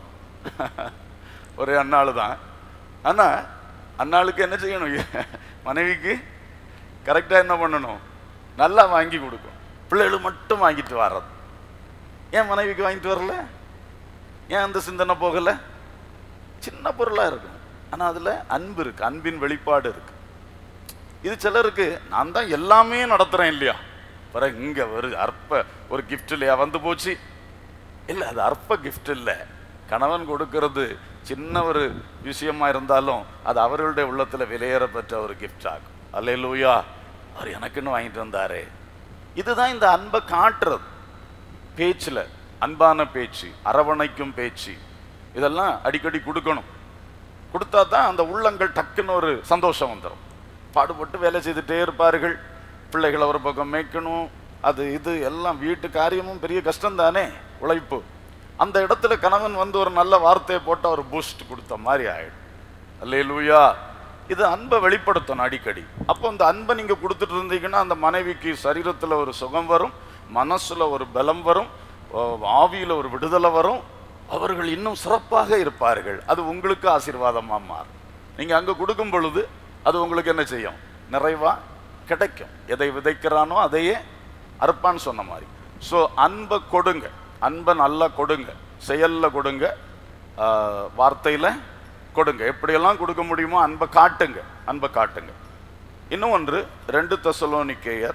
S1: ஒரே அன்னாள் தான் ஆனா அன்னாளுக்கு என்ன செய்யணும் மனைவிக்கு கரெக்டா என்ன பண்ணணும் நல்லா வாங்கி கொடுக்கும் பிள்ளைகள் மட்டும் வாங்கிட்டு வர்றது ஏன் மனைவிக்கு வாங்கிட்டு வரல ஏன் அந்த சிந்தனை போகல சின்ன பொருளா இருக்கும் ஆனா அதுல அன்பு இருக்கு அன்பின் வெளிப்பாடு இருக்கு இது சிலருக்கு நான் தான் எல்லாமே நடத்துறேன் இல்லையா பிறகு இங்க ஒரு அற்ப ஒரு கிஃப்ட் இல்லையா வந்து போச்சு இல்ல அது அற்ப கிஃப்ட் இல்ல கணவன் கொடுக்கிறது சின்ன ஒரு விஷயமா இருந்தாலும் அது அவர்களுடைய உள்ளத்துல விலையேற பெற்ற ஒரு கிஃப்ட் ஆகும் அல்லேலூயா அவர் எனக்குன்னு வாங்கிட்டு வந்தாரே இதுதான் இந்த அன்பை காட்டுறது பேச்சுல அன்பான பேச்சு அரவணைக்கும் பேச்சு இதெல்லாம் அடிக்கடி கொடுக்கணும் கொடுத்தா தான் அந்த உள்ளங்கள் டக்குன்னு ஒரு சந்தோஷம் வந்துடும் பாடுபட்டு வேலை செய்துட்டே இருப்பார்கள் பிள்ளைகளை ஒரு பக்கம் மேய்க்கணும் அது இது எல்லாம் வீட்டு காரியமும் பெரிய கஷ்டம் தானே உழைப்பு அந்த இடத்துல கணவன் வந்து ஒரு நல்ல வார்த்தையை போட்டு ஒரு பூஸ்ட் கொடுத்த மாதிரி ஆயிடும் அல்லேலூயா இது அன்பை வெளிப்படுத்தணும் அடிக்கடி அப்போ அந்த அன்பை நீங்க கொடுத்துட்டு இருந்தீங்கன்னா அந்த மனைவிக்கு சரீரத்துல ஒரு சுகம் வரும் மனசுல ஒரு பலம் வரும் அஹ், ஆவியில ஒரு விடுதலை வரும் அவர்கள் இன்னும் சிறப்பாக இருப்பார்கள் அது உங்களுக்கு ஆசீர்வாதமா மாறும் நீங்க அங்க கொடுக்கும் பொழுது அது உங்களுக்கு என்ன செய்யும் நிறைவா கிடைக்கும் எதை விதைக்கிறானோ அதையே அறுப்பான்னு சொன்ன மாதிரி ஸோ அன்பை கொடுங்க அன்பை நல்லா கொடுங்க செயல்ல கொடுங்க ஆஹ், வார்த்தையில கொடுங்க எப்படியெல்லாம் கொடுக்க முடியுமோ அன்பை காட்டுங்க அன்பை காட்டுங்க இன்னும் ஒன்று ரெண்டு தெசலோனிக்கேயர்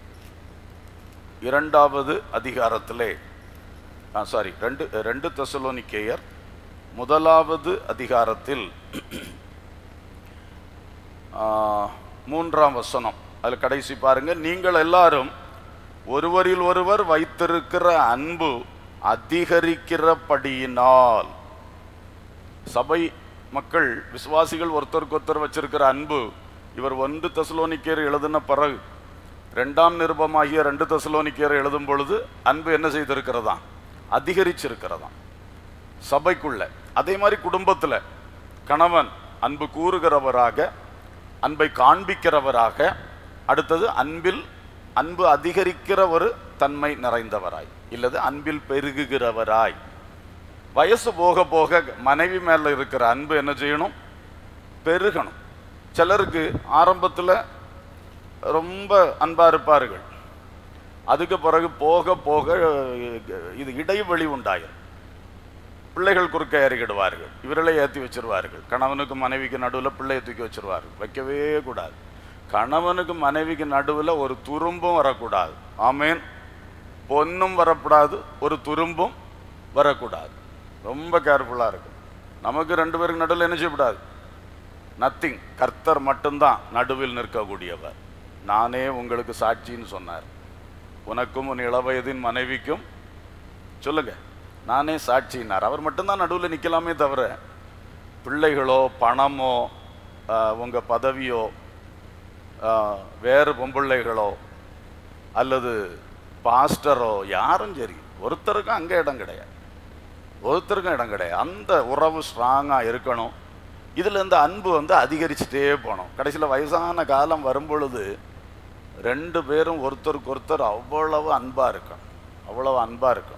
S1: இரண்டாவது அதிகாரத்திலே சாரி ரெண்டு ரெண்டு தெசலோனிக்கேயர் முதலாவது அதிகாரத்தில் ஆ, மூன்றாம் வசனம் அதில் கடைசி பாருங்க நீங்கள் எல்லாரும் ஒருவரில் ஒருவர் வைத்திருக்கிற அன்பு அதிகரிக்கிறபடியினால் சபை மக்கள் விசுவாசிகள் ஒருத்தருக்கு ஒருத்தர் வச்சிருக்கிற அன்பு இவர் ஒன்று தெசலோனிக்கேர் எழுதின பிறகு ரெண்டாம் நிருபமாகிய ரெண்டு தெசலோனிக்கேர் எழுதும் பொழுது அன்பு என்ன செய்திருக்கிறதா அதிகரிச்சிருக்கிறதா சபைக்குள்ள அதே மாதிரி குடும்பத்துல கணவன் அன்பு கூறுகிறவராக அன்பை காண்பிக்கிறவராக அடுத்தது அன்பில் அன்பு அதிகரிக்கிற ஒரு தன்மை நிறைந்தவராய் இல்லது அன்பில் பெருகுகிறவராய் வயசு போக போக மனைவி மேல இருக்கிற அன்பு என்ன செய்யணும் பெருகணும் சிலருக்கு ஆரம்பத்துல ரொம்ப அன்பா இருப்பார்கள் அதுக்கு பிறகு போக போக இது இடைவெளி உண்டாயிரும் பிள்ளைகள் குறுக்க இறக்கிடுவார்கள் இவர்களே ஏற்றி வச்சிருவார்கள் கணவனுக்கு மனைவிக்கு நடுவில் பிள்ளையை தூக்கி வச்சிருவார்கள் வைக்கவே கூடாது கணவனுக்கு மனைவிக்கு நடுவில் ஒரு துரும்பும் வரக்கூடாது ஆமேன் பொண்ணும் வரக்கூடாது ஒரு துரும்பும் வரக்கூடாது ரொம்ப கேர்ஃபுல்லாக இருக்கும் நமக்கு ரெண்டு பேருக்கு நடுவில் என்ன செய்யக்கூடாது நத்திங் கர்த்தர் மட்டும்தான் நடுவில் நிற்கக்கூடியவர் நானே உங்களுக்கு சாட்சின்னு சொன்னார் உனக்கும் உன் இளவயதின் மனைவிக்கும் சொல்லுங்க நானே சாட்சினார் அவர் மட்டும்தான் நடுவில் நிற்கலாமே தவிர பிள்ளைகளோ பணமோ ஆஹ், உங்க பதவியோ ஆஹ், வேறு பொம்பிள்ளைகளோ அல்லது பாஸ்டரோ யாரும் சரி ஒருத்தருக்கும் அங்கே இடம் கிடையாது ஒருத்தருக்கும் இடம் கிடையாது அந்த உறவு ஸ்ட்ராங்காக இருக்கணும் இதில் இந்த அன்பு வந்து அதிகரிச்சுட்டே போகணும் கடைசியில் வயசான காலம் வரும் பொழுது ரெண்டு பேரும் ஒருத்தருக்கு ஒருத்தர் அவ்வளவு அன்பாக இருக்கும் அவ்வளவு அன்பாக இருக்கும்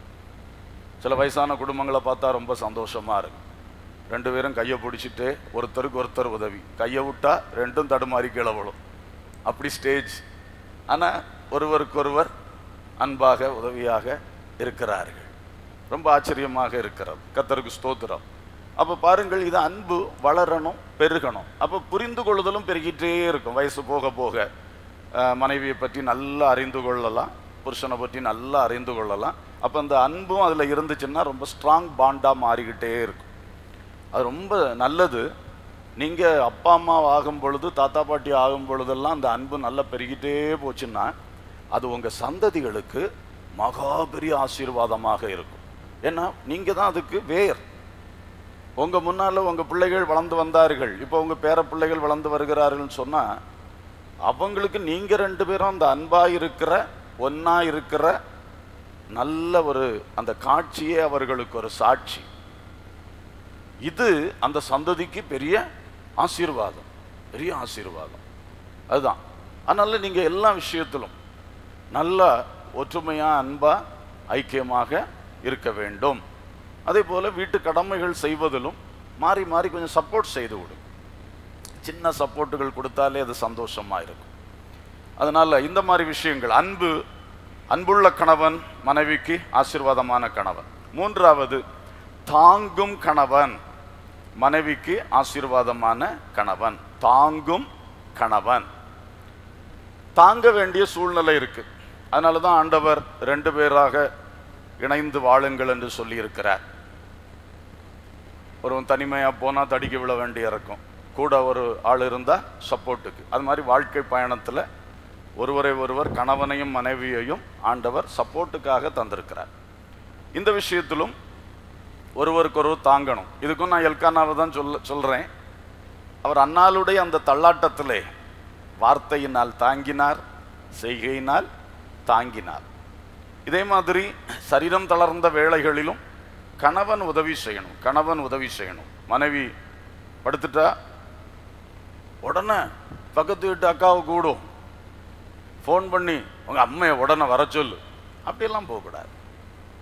S1: சில வயசான குடும்பங்களை பார்த்தா ரொம்ப சந்தோஷமாக இருக்கும் ரெண்டு பேரும் கையை பிடிச்சிட்டு ஒருத்தருக்கு ஒருத்தர் உதவி கையை விட்டா ரெண்டும் தடுமாறி கீழே விழும் அப்படி ஸ்டேஜ் ஆனால் ஒருவருக்கொருவர் அன்பாக உதவியாக இருக்கிறார்கள் ரொம்ப ஆச்சரியமாக இருக்கிறது கத்தருக்கு ஸ்தோத்திரம் அப்போ பாருங்கள் இது அன்பு வளரணும் பெருகணும் அப்போ புரிந்து கொள்ளுதலும் பெருகிட்டே இருக்கும் வயசு போக போக அஹ், மனைவியை பற்றி நல்லா அறிந்து கொள்ளலாம் புருஷனை பற்றி நல்லா அறிந்து கொள்ளலாம் அப்போ அந்த அன்பும் அதில் இருந்துச்சுன்னா ரொம்ப ஸ்ட்ராங் பாண்டாக மாறிக்கிட்டே இருக்கும் அது ரொம்ப நல்லது நீங்கள் அப்பா அம்மா ஆகும் பொழுது தாத்தா பாட்டி ஆகும் பொழுதெல்லாம் அந்த அன்பு நல்லா பெருகிட்டே போச்சுன்னா அது உங்கள் சந்ததிகளுக்கு மகா பெரிய ஆசீர்வாதமாக இருக்கும் ஏன்னா நீங்கள் தான் அதுக்கு வேர் உங்க முன்னால உங்க பிள்ளைகள் வளர்ந்து வந்தார்கள் இப்போ உங்க பேர பிள்ளைகள் வளர்ந்து வருகிறார்கள்னு சொன்னா அவங்களுக்கு நீங்க ரெண்டு பேரும் அந்த அன்பா இருக்கிற ஒன்னா இருக்கிற நல்ல ஒரு அந்த காட்சியே அவர்களுக்கு ஒரு சாட்சி இது அந்த சந்ததிக்கு பெரிய ஆசீர்வாதம் பெரிய ஆசீர்வாதம் அதுதான் அதனால நீங்க எல்லா விஷயத்திலும் நல்ல ஒற்றுமையா அன்பா ஐக்கியமாக இருக்க வேண்டும் அதே போல வீட்டு கடமைகள் செய்வதிலும் மாறி மாறி கொஞ்சம் சப்போர்ட் செய்து விடும் சின்ன சப்போர்ட்டுகள் கொடுத்தாலே அது சந்தோஷமா இருக்கும் அதனால இந்த மாதிரி விஷயங்கள் அன்பு அன்புள்ள கணவன் மனைவிக்கு ஆசீர்வாதமான கணவன் மூன்றாவது தாங்கும் கணவன் மனைவிக்கு ஆசீர்வாதமான கணவன் தாங்கும் கணவன் தாங்க வேண்டிய சூழ்நிலை இருக்கு அதனால தான் ஆண்டவர் ரெண்டு பேராக இணைந்து வாழுங்கள் என்று சொல்லி இருக்கிறார் ஒருவன் தனிமையா போனா தடிக்க விழ வேண்டிய இருக்கும் கூட ஒரு ஆள் இருந்தா சப்போர்ட்டுக்கு அது மாதிரி வாழ்க்கை பயணத்துல ஒருவரை ஒருவர் கணவனையும் மனைவியையும் ஆண்டவர் சப்போர்ட்டுக்காக தந்திருக்கிறார் இந்த விஷயத்திலும் ஒருவருக்கொருவர் தாங்கணும் இதுக்கும் நான் எல்கானாவை தான் சொல்ல சொல்றேன் அவர் அன்னாளுடைய அந்த தள்ளாட்டத்திலே வார்த்தையினால் தாங்கினார் செய்கையினால் தாங்கினார் இதே மாதிரி சரீரம் தளர்ந்த வேளைகளிலும் கணவன் உதவி செய்யணும் கணவன் உதவி செய்யணும் மனைவி படுத்துட்டா உடனே பக்கத்து வீட்டு அக்காவை கூடும் ஃபோன் பண்ணி உங்க அம்மையை உடனே வர சொல்லு அப்படியெல்லாம் போகக்கூடாது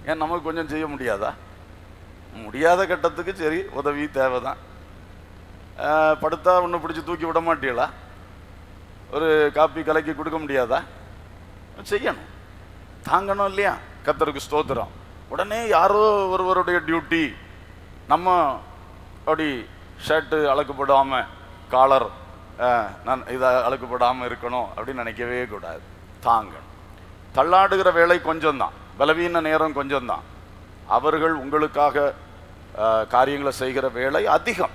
S1: ஏன் நமக்கு கொஞ்சம் செய்ய முடியாதா முடியாத கட்டத்துக்கு சரி உதவி தேவைதான் ஆஹ், படுத்தா ஒன்று பிடிச்சி தூக்கி விட மாட்டீங்களா ஒரு காப்பி கலக்கி கொடுக்க முடியாதா செய்யணும் தாங்கணும் இல்லையா கத்தருக்கு ஸ்தோத்திரம் உடனே யாரோ ஒருவருடைய டியூட்டி நம்ம அப்படி ஷர்ட்டு அழகுப்படாம காலர் நான் இதை அழகுப்படாம இருக்கணும் அப்படின்னு நினைக்கவே கூடாது தாங்கணும் தள்ளாடுகிற வேலை கொஞ்சம்தான் பலவீன நேரம் கொஞ்சம்தான் அவர்கள் உங்களுக்காக அஹ், காரியங்களை செய்கிற வேலை அதிகம்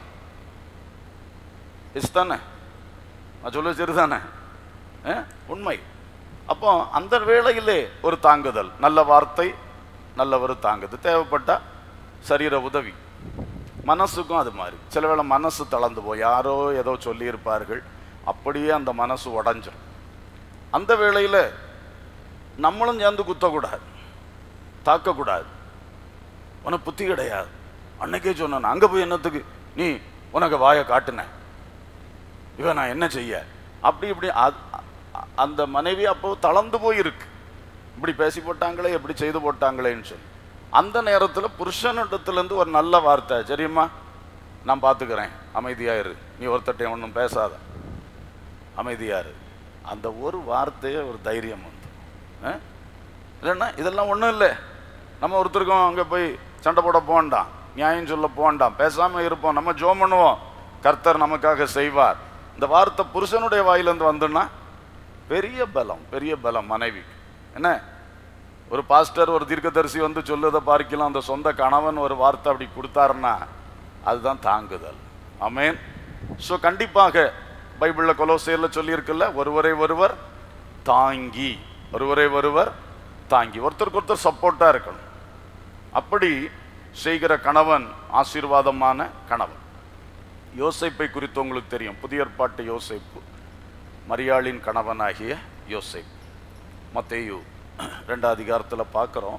S1: இஸ் தானே நான் சொல்ல சரிதானே அஹ், உண்மை அப்போ அந்த வேளையிலே ஒரு தாங்குதல் நல்ல வார்த்தை நல்ல ஒரு தாங்குது தேவைப்பட்டா சரீர உதவி மனசுக்கும் அது மாதிரி சில வேளை மனசு தளர்ந்து போய் யாரோ ஏதோ சொல்லியிருப்பார்கள் அப்படியே அந்த மனசு உடஞ்சிரும் அந்த வேளையில நம்மளும் சேர்ந்து குத்தக்கூடாது தாக்கக்கூடாது உனக்கு புத்தி கிடையாது அன்னைக்கே சொன்னான் அங்க போய் என்னத்துக்கு நீ உனக்கு வாயை காட்டுன இவன் நான் என்ன செய்ய அப்படி இப்படி அ- அ- அந்த மனைவி அப்போ தளர்ந்து போயிருக்கு இப்படி பேசி போட்டாங்களே எப்படி செய்து போட்டாங்களேன்னு சொல்லி அந்த நேரத்தில் புருஷனிடத்துலேருந்து ஒரு நல்ல வார்த்தை சரிம்மா நான் பார்த்துக்கிறேன் அமைதியா இரு நீ ஒருத்தட்டையும் ஒன்றும் பேசாத அமைதியா இரு அந்த ஒரு வார்த்தையே ஒரு தைரியம் வந்து ஆ? இல்லைன்னா இதெல்லாம் ஒன்றும் இல்லை நம்ம ஒருத்தருக்கும் அங்கே போய் சண்டை போட போண்டாம் நியாயம் சொல்ல போண்டாம் பேசாமல் இருப்போம் நம்ம ஜோம் பண்ணுவோம் கர்த்தர் நமக்காக செய்வார் இந்த வார்த்தை புருஷனுடைய வாயிலிருந்து வந்துன்னா பெரிய பலம் பெரிய பலம் மனைவி என்ன ஒரு பாஸ்டர் ஒரு தீர்க்கதரிசி வந்து சொல்லுதை பார்க்கலாம் அந்த சொந்த கணவன் ஒரு வார்த்தை அப்படி கொடுத்தாருன்னா அதுதான் தாங்குதல் ஆமென் ஸோ கண்டிப்பாக பைபிளில் கொலோசேரில் சொல்லியிருக்குல்ல ஒருவரை ஒருவர் தாங்கி ஒருவரை ஒருவர் தாங்கி ஒருத்தருக்கு ஒருத்தர் சப்போர்ட்டாக இருக்கணும் அப்படி செய்கிற கணவன் ஆசீர்வாதமான கணவன் யோசேப்பை குறித்து உங்களுக்கு தெரியும் புதிய ஏற்பாட்டு யோசேப்பு மரியாளின் கணவனாகிய யோசேப் மத்தேயு ரெண்டாம் அதிகாரத்தில் பார்க்குறோம்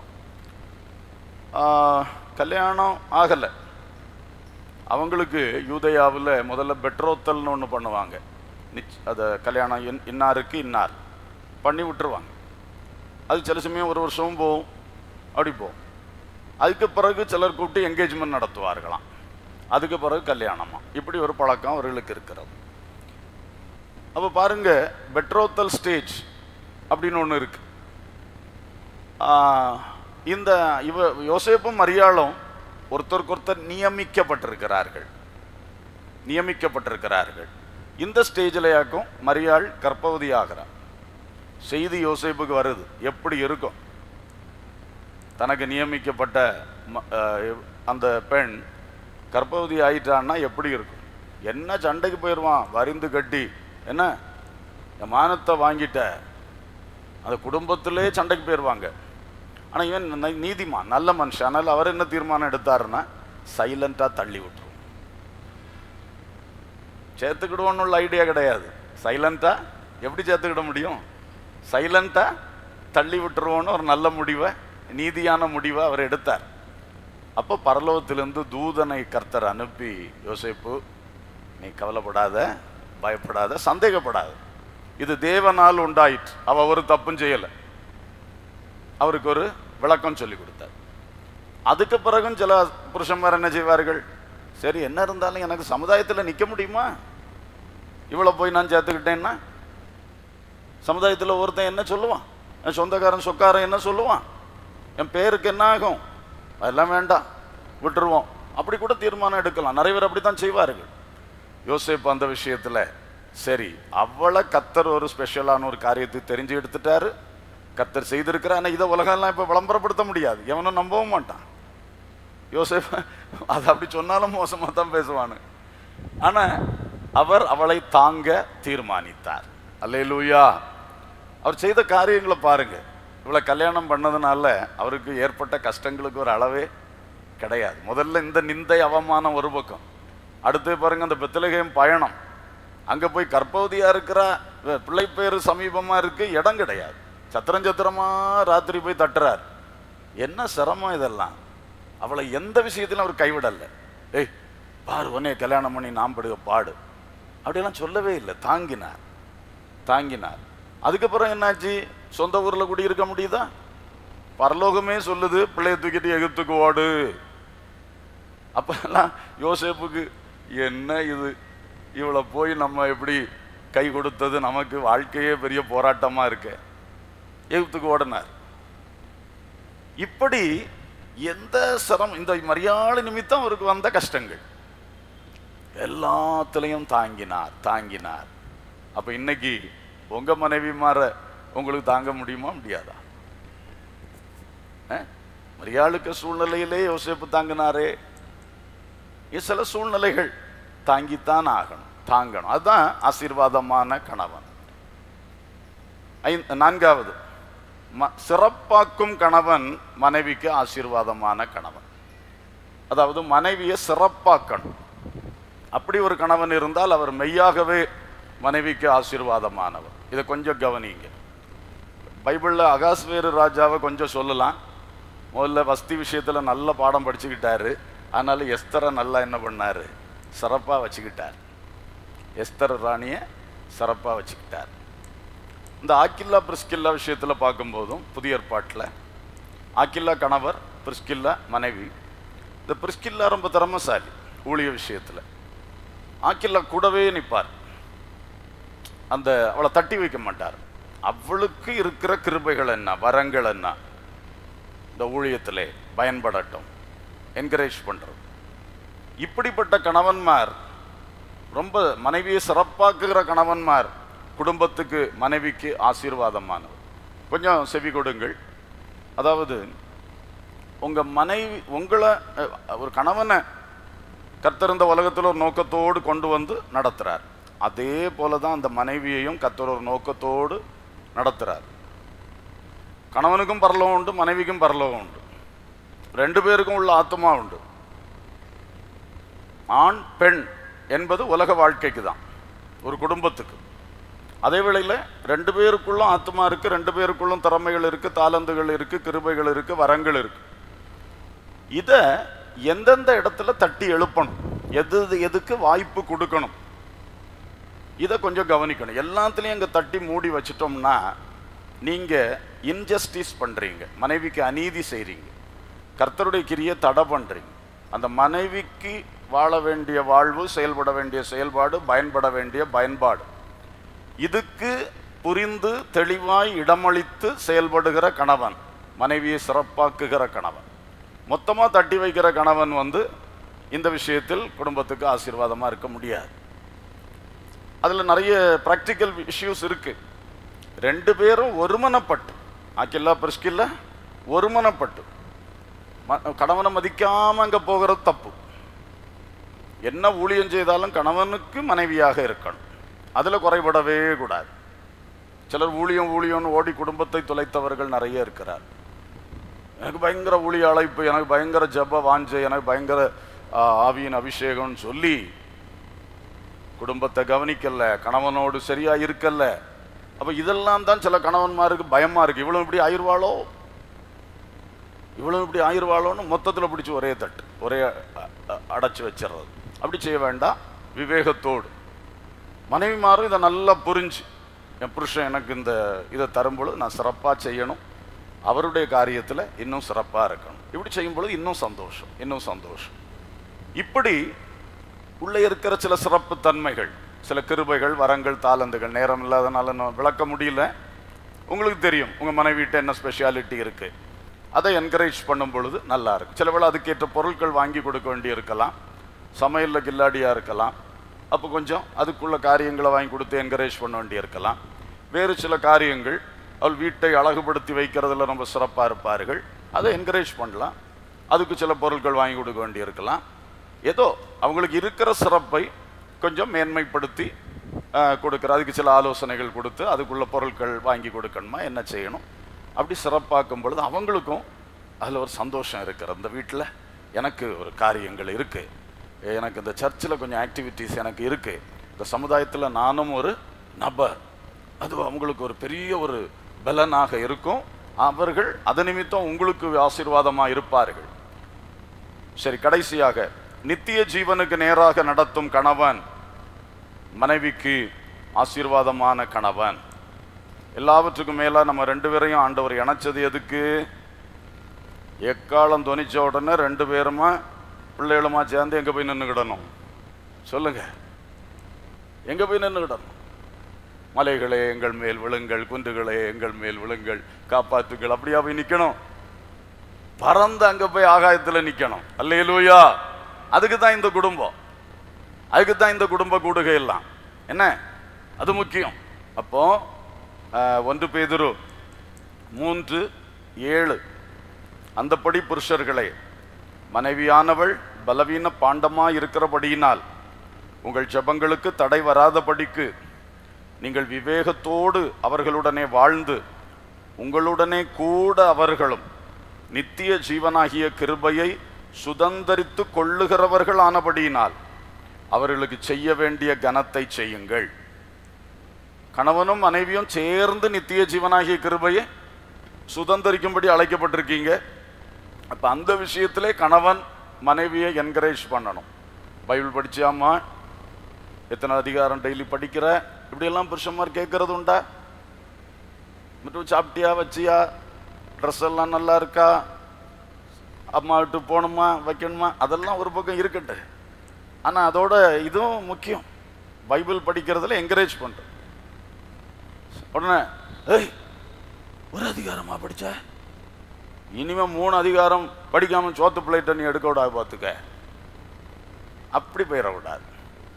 S1: கல்யாணம் ஆகலை அவங்களுக்கு யூதயாவில் முதல்ல பெட்ரோத்தல்னு ஒன்று பண்ணுவாங்க நிச் அதை கல்யாணம் இன் இன்னாருக்கு இன்னார் பண்ணி விட்டுருவாங்க அது சில சமயம் ஒரு வருஷமும் போகும் அப்படி போகும் அதுக்கு பிறகு சிலர் கூப்பிட்டு என்கேஜ்மெண்ட் நடத்துவார்களாம் அதுக்கு பிறகு கல்யாணமா இப்படி ஒரு பழக்கம் அவர்களுக்கு இருக்கிறது அப்போ பாருங்க பெட்ரோத்தல் ஸ்டேஜ் அப்படின்னு ஒன்று இருக்கு ஆஹ், இந்த இவ யோசேப்பும் மரியாளும் ஒருத்தருக்கு ஒருத்தர் நியமிக்கப்பட்டிருக்கிறார்கள் நியமிக்கப்பட்டிருக்கிறார்கள் இந்த ஸ்டேஜிலையாக்கும் மரியாள் கர்ப்பவதி ஆகிறார் செய்தி யோசேப்புக்கு வருது எப்படி இருக்கும் தனக்கு நியமிக்கப்பட்ட ம- அஹ், அந்த பெண் கர்ப்பவதி ஆயிட்டான்னா எப்படி இருக்கும் என்ன சண்டைக்கு போயிடுவான் வரிந்து கட்டி என்ன என் மானத்தை வாங்கிட்ட அந்த குடும்பத்திலே சண்டைக்கு போயிடுவாங்க ஆனால் இவன் ந- நீதிமான் நல்ல மனுஷன் ஆனால் அவர் என்ன தீர்மானம் எடுத்தாருன்னா சைலண்டாக தள்ளி விட்டுருவோம் சேர்த்துக்கிடுவோன்னு உள்ள ஐடியா கிடையாது சைலண்டாக எப்படி சேர்த்துக்கிட முடியும் சைலண்டாக தள்ளி விட்டுருவோன்னு ஒரு நல்ல முடிவை நீதியான முடிவை அவர் எடுத்தார் அப்போ பரலோகத்திலிருந்து தூதனை கர்த்தர் அனுப்பி யோசேப்பு நீ கவலைப்படாத பயப்படாத சந்தேகப்படாத இது தேவனால் உண்டாயிற்று அவ ஒரு தப்பும் செய்யலை அவருக்கு ஒரு விளக்கம் சொல்லி கொடுத்தார் அதுக்கு பிறகும் சில புருஷன்மார் என்ன செய்வார்கள் சரி என்ன இருந்தாலும் எனக்கு சமுதாயத்தில் நிற்க முடியுமா இவ்வளோ போய் நான் சேர்த்துக்கிட்டேன்னா சமுதாயத்தில் ஒருத்தன் என்ன சொல்லுவான் என் சொந்தக்காரன் சொக்காரன் என்ன சொல்லுவான் என் பேருக்கு என்ன ஆகும் அதெல்லாம் வேண்டாம் விட்டுருவோம் அப்படி கூட தீர்மானம் எடுக்கலாம் நிறைய பேர் அப்படி தான் செய்வார்கள் யோசேப்பு அந்த விஷயத்தில் சரி அவளை கத்தர் ஒரு ஸ்பெஷலான ஒரு காரியத்தை தெரிஞ்சு எடுத்துட்டாரு கத்தர் செய்திருக்கிறார் ஆனால் இதை உலகம்லாம் இப்போ விளம்பரப்படுத்த முடியாது எவனும் நம்பவும் மாட்டான் யோசேப் அது அப்படி சொன்னாலும் மோசமாக தான் பேசுவானு ஆனால் அவர் அவளை தாங்க தீர்மானித்தார் அல்லேலூயா அவர் செய்த காரியங்களை பாருங்க இவளை கல்யாணம் பண்ணதுனால அவருக்கு ஏற்பட்ட கஷ்டங்களுக்கு ஒரு அளவே கிடையாது முதல்ல இந்த நிந்தை அவமானம் ஒரு பக்கம் அடுத்து பாருங்க அந்த பெத்தலகேம் பயணம் அங்க போய் கர்ப்பவதியா இருக்கிறா இவ பிள்ளை பேரு சமீபமா இருக்கு இடம் கிடையாது சத்திரம் சத்திரமா ராத்திரி போய் தட்டுறார் என்ன சிரமம் இதெல்லாம் அவளை எந்த விஷயத்திலும் அவர் கைவிடல ஏய் பாரு உன்னை கல்யாணம் பண்ணி நாம் படுக பாடு அப்படியெல்லாம் சொல்லவே இல்லை தாங்கினார் தாங்கினார் அதுக்கப்புறம் என்னாச்சு சொந்த ஊர்ல குடியிருக்க முடியுதா பரலோகமே சொல்லுது பிள்ளைய தூக்கிட்டு எகிப்துக்கு ஓடு அப்பெல்லாம் யோசேப்புக்கு என்ன இது இவளை போய் நம்ம எப்படி கை கொடுத்தது நமக்கு வாழ்க்கையே பெரிய போராட்டமா இருக்கு எகிப்துக்கு ஓடினார் இப்படி எந்த சிரம் இந்த மரியாதை நிமித்தம் அவருக்கு வந்த கஷ்டங்கள் எல்லாத்துலயும் தாங்கினார் தாங்கினார் அப்ப இன்னைக்கு உங்க மனைவி மாற உங்களுக்கு தாங்க முடியுமா முடியாதா அஹ்? மரியாளுக்கு சூழ்நிலையிலே யோசிப்பு தாங்கினாரே இது சில சூழ்நிலைகள் தாங்கித்தான் ஆகணும் தாங்கணும் அதுதான் ஆசீர்வாதமான கணவன் ஐந்து- நான்காவது ம- சிறப்பாக்கும் கணவன் மனைவிக்கு ஆசீர்வாதமான கணவன் அதாவது மனைவியை சிறப்பாக்கணும் அப்படி ஒரு கணவன் இருந்தால் அவர் மெய்யாகவே மனைவிக்கு ஆசீர்வாதமானவர் இதை கொஞ்சம் கவனிங்க பைபிளில் அகாஸ்வேரு ராஜாவை கொஞ்சம் சொல்லலாம் முதல்ல வஸ்தி விஷயத்தில் நல்ல பாடம் படிச்சுக்கிட்டாரு அதனால எஸ்தரை நல்லா என்ன பண்ணாரு சிறப்பாக வச்சுக்கிட்டார் எஸ்தர் ராணியை சிறப்பாக வச்சுக்கிட்டார் இந்த ஆக்கில்லா பிரிஸ்கில்லா விஷயத்தில் பார்க்கும்போதும் புதிய ஏற்பாட்டில் ஆக்கில்லா கணவர் பிரிஸ்கில்லா மனைவி இந்த பிரிஸ்கில்லா ரொம்ப திறமசாலி ஊழிய விஷயத்தில் ஆக்கில்லா கூடவே நிற்பார் அந்த அவளை தட்டி வைக்க மாட்டார் அவளுக்கு இருக்கிற கிருபைகள் என்ன வரங்கள் என்ன இந்த ஊழியத்திலே பயன்படட்டும் என்கரேஜ் பண்றது இப்படிப்பட்ட கணவன்மார் ரொம்ப மனைவியை சிறப்பாக்குகிற கணவன்மார் குடும்பத்துக்கு மனைவிக்கு ஆசீர்வாதமானவர் கொஞ்சம் செவி கொடுங்கள் அதாவது உங்க மனைவி உங்களை அஹ், ஒரு கணவனை கர்த்தர் இந்த உலகத்தில் ஒரு நோக்கத்தோடு கொண்டு வந்து நடத்துறார் அதே போல தான் அந்த மனைவியையும் கர்த்தர் ஒரு நோக்கத்தோடு நடத்துறார் கணவனுக்கும் பரலோகம் உண்டு மனைவிக்கும் பரலோகம் உண்டு ரெண்டு பேருக்கும் உள்ள ஆத்மா உண்டு ஆண் பெண் என்பது உலக வாழ்க்கைக்கு தான் ஒரு குடும்பத்துக்கு அதே வேளையில் ரெண்டு பேருக்குள்ளும் ஆத்மா இருக்கு ரெண்டு பேருக்குள்ளும் திறமைகள் இருக்கு தாளந்துகள் இருக்கு கிருபைகள் இருக்கு வரங்கள் இருக்கு இதை எந்தெந்த இடத்துல தட்டி எழுப்பணும் எது எதுக்கு வாய்ப்பு கொடுக்கணும் இதை கொஞ்சம் கவனிக்கணும் எல்லாத்துலேயும் அங்கே தட்டி மூடி வச்சிட்டோம்னா நீங்கள் இன்ஜஸ்டிஸ் பண்ணுறீங்க மனைவிக்கு அநீதி செய்கிறீங்க கர்த்தருடைய கிரியை தடை பண்ணுறீங்க அந்த மனைவிக்கு வாழ வேண்டிய வாழ்வு செயல்பட வேண்டிய செயல்பாடு பயன்பட வேண்டிய பயன்பாடு இதுக்கு புரிந்து தெளிவாய் இடமளித்து செயல்படுகிற கணவன் மனைவியை சிறப்பாக்குகிற கணவன் மொத்தமாக தட்டி வைக்கிற கணவன் வந்து இந்த விஷயத்தில் குடும்பத்துக்கு ஆசீர்வாதமாக இருக்க முடியாது அதில் நிறைய ப்ராக்டிக்கல் இஷ்யூஸ் இருக்கு ரெண்டு பேரும் ஒருமனப்பட்டு ஆக்கில்லா பிரிஸ்கில்ல ஒருமனப்பட்டு ம- கணவனை மதிக்காம அங்க போகிறது தப்பு என்ன ஊழியம் செய்தாலும் கணவனுக்கு மனைவியாக இருக்கணும் அதுல குறைபடவே கூடாது சிலர் ஊழியம் ஊழியம்னு ஓடி குடும்பத்தை தொலைத்தவர்கள் நிறைய இருக்கிறார் எனக்கு பயங்கர ஊழிய அழைப்பு எனக்கு பயங்கர ஜப வாஞ்சை எனக்கு பயங்கர ஆ, ஆவியின் அபிஷேகம்னு சொல்லி குடும்பத்தை கவனிக்கல கணவனோடு சரியா இருக்கல அப்ப இதெல்லாம் தான் சில கணவன்மாருக்கு பயமா இருக்கு இவ்வளவு இப்படி ஆயிருவாளோ இவ்வளவு இப்படி ஆயிருவாளோன்னு மொத்தத்துல பிடிச்சி ஒரே தட்டு ஒரே அ- அ- அடைச்சு வச்சிடுறது அப்படி செய்ய வேண்டாம் விவேகத்தோடு மனைவிமாரும் இதை நல்லா புரிஞ்சு என் புருஷன் எனக்கு இந்த இதை தரும்பொழுது நான் சிறப்பாக செய்யணும் அவருடைய காரியத்தில் இன்னும் சிறப்பாக இருக்கணும் இப்படி செய்யும் பொழுது இன்னும் சந்தோஷம் இன்னும் சந்தோஷம் இப்படி உள்ளே இருக்கிற சில சிறப்பு தன்மைகள் சில கிருபைகள் வரங்கள் தாளந்துகள் நேரம் இல்லாதனால நான் விளக்க முடியல உங்களுக்கு தெரியும் உங்கள் மனைவிட்ட என்ன ஸ்பெஷாலிட்டி இருக்கு அதை என்கரேஜ் பண்ணும் பொழுது நல்லா இருக்கு சில வேளை அதுக்கேற்ற பொருட்கள் வாங்கி கொடுக்க வேண்டி இருக்கலாம் சமையலில் கில்லாடியா இருக்கலாம் அப்போ கொஞ்சம் அதுக்குள்ள காரியங்களை வாங்கி கொடுத்து என்கரேஜ் பண்ண வேண்டி இருக்கலாம் வேறு சில காரியங்கள் அவள் வீட்டை அழகுபடுத்தி வைக்கிறதுல ரொம்ப சிறப்பாக இருப்பார்கள் அதை என்கரேஜ் பண்ணலாம் அதுக்கு சில பொருட்கள் வாங்கி கொடுக்க வேண்டி இருக்கலாம் ஏதோ அவங்களுக்கு இருக்கிற சிறப்பை கொஞ்சம் மேன்மைப்படுத்தி ஆஹ், கொடுக்கிற அதுக்கு சில ஆலோசனைகள் கொடுத்து அதுக்குள்ள பொருட்கள் வாங்கி கொடுக்கணுமா என்ன செய்யணும் அப்படி சிறப்பாக்கும் பொழுது அவங்களுக்கும் அதில் ஒரு சந்தோஷம் இருக்கிறது இந்த வீட்டில் எனக்கு ஒரு காரியங்கள் இருக்கு எனக்கு இந்த சர்ச்சில் கொஞ்சம் ஆக்டிவிட்டீஸ் எனக்கு இருக்கு இந்த சமுதாயத்தில் நானும் ஒரு நபர் அது அவங்களுக்கு ஒரு பெரிய ஒரு பலனாக இருக்கும் அவர்கள் அது நிமித்தம் உங்களுக்கு ஆசீர்வாதமாக இருப்பார்கள் சரி கடைசியாக நித்திய ஜீவனுக்கு நேராக நடத்தும் கணவன் மனைவிக்கு ஆசீர்வாதமான கணவன் எல்லாவற்றுக்கும் மேல நம்ம ரெண்டு பேரையும் ஆண்டவர் இணைச்சது எதுக்கு எக்காலம் துணிச்ச உடனே ரெண்டு பேருமா பிள்ளைகளுமா சேர்ந்து எங்க போய் நின்றுக்கிடணும் சொல்லுங்க எங்க போய் நின்றுக்கிடணும் மலைகளே எங்கள் மேல் விழுங்கள் குன்றுகளே எங்கள் மேல் விழுங்கள் காப்பாத்துங்கள் அப்படியா போய் நிக்கணும் பறந்து அங்க போய் ஆகாயத்துல நிக்கணும் அல்லேலூயா அதுக்கு தான் இந்த குடும்பம் அதுக்கு தான் இந்த குடும்ப கூடுகை எல்லாம் என்ன அது முக்கியம் அப்போ ஆஹ், ஒன்று பேதுரு மூன்று ஏழு அந்தப்படி புருஷர்களே மனைவியானவள் பலவீன பாண்டமா இருக்கிறபடியினால் உங்கள் ஜெபங்களுக்கு தடை வராதபடிக்கு நீங்கள் விவேகத்தோடு அவர்களுடனே வாழ்ந்து உங்களுடனே கூட அவர்களும் நித்திய ஜீவனாகிய கிருபையை சுதந்தரித்து கொள்ளுகிறவர்கள் ஆனபடியினால் அவர்களுக்கு செய்ய வேண்டிய கனத்தை செய்யுங்கள் கணவனும் மனைவியும் சேர்ந்து நித்திய ஜீவனாகிய கிருபையை சுதந்தரிக்கும்படி அழைக்கப்பட்டிருக்கீங்க அப்ப அந்த விஷயத்திலே கணவன் மனைவியை என்கரேஜ் பண்ணணும் பைபிள் படிச்சியாமா எத்தனை அதிகாரம் டெய்லி படிக்கிற இப்படியெல்லாம் புருஷன்மார் கேட்கறது உண்டா மற்றும் சாப்பிட்டியா வச்சியா ட்ரெஸ் எல்லாம் நல்லா இருக்கா அம்மா விட்டு போகணுமா வைக்கணுமா அதெல்லாம் ஒரு பக்கம் இருக்கட்டு ஆனா அதோட இதுவும் முக்கியம் பைபிள் படிக்கிறதுல என்கரேஜ் பண்றது உடனே ஏய் ஒரு அதிகாரமா படிச்ச இனிமே மூணு அதிகாரம் படிக்காம சோத்து பிளேட்டை நீ எடுக்க விடாது பார்த்துக்க அப்படி போயிடக்கூடாது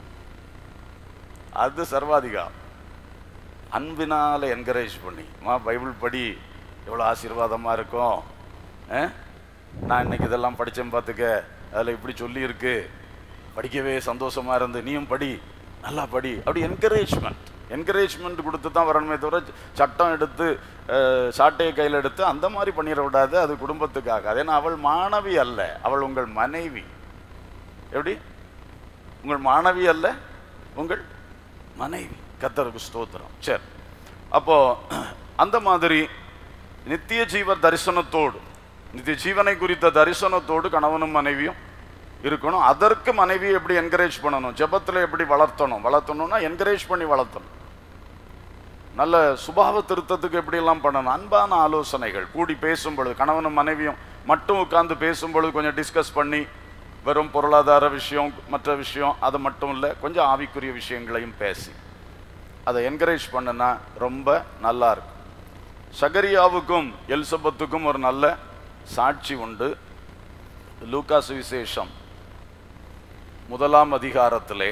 S1: அது சர்வாதிகாரம் அன்பினால என்கரேஜ் பண்ணி மா பைபிள் படி எவ்வளோ ஆசீர்வாதமா இருக்கும் ஆ? நான் இன்னைக்கு இதெல்லாம் படிச்சேன் பார்த்துக்க அதில் இப்படி சொல்லி இருக்கு படிக்கவே சந்தோஷமா இருந்து நீயும் படி நல்லா படி அப்படி என்கரேஜ்மெண்ட் என்கரேஜ்மெண்ட் கொடுத்து தான் வரணுமே தவிர சட்டம் எடுத்து அஹ், சாட்டையை கையில் எடுத்து அந்த மாதிரி பண்ணிட விடாது அது குடும்பத்துக்காக ஏன்னா அவள் மாணவி அல்ல அவள் உங்கள் மனைவி எப்படி உங்கள் மாணவி அல்ல உங்கள் மனைவி கத்தருக்கு ஸ்தோத்திரம் சரி அப்போ அந்த மாதிரி நித்திய ஜீவ தரிசனத்தோடு நித்திய ஜீவனை குறித்த தரிசனத்தோடு கணவனும் மனைவியும் இருக்கணும் அதற்கு மனைவியை எப்படி என்கரேஜ் பண்ணணும் ஜெபத்துல எப்படி வளர்த்தணும் வளர்த்தணும்னா என்கரேஜ் பண்ணி வளர்த்தணும் நல்ல சுபாவ திருத்தத்துக்கு எப்படி எல்லாம் பண்ணணும் அன்பான ஆலோசனைகள் கூடி பேசும் பொழுது கணவனும் மனைவியும் மட்டும் உட்கார்ந்து பேசும் பொழுது கொஞ்சம் டிஸ்கஸ் பண்ணி வெறும் பொருளாதார விஷயம் மற்ற விஷயம் அது மட்டும் இல்லை கொஞ்சம் ஆவிக்குரிய விஷயங்களையும் பேசி அதை என்கரேஜ் பண்ணுனா ரொம்ப நல்லா இருக்கும் சகரியாவுக்கும் எலிசபெத்துக்கும் ஒரு நல்ல சாட்சி உண்டு லூகாஸ் விசேஷம் முதலாம் அதிகாரத்திலே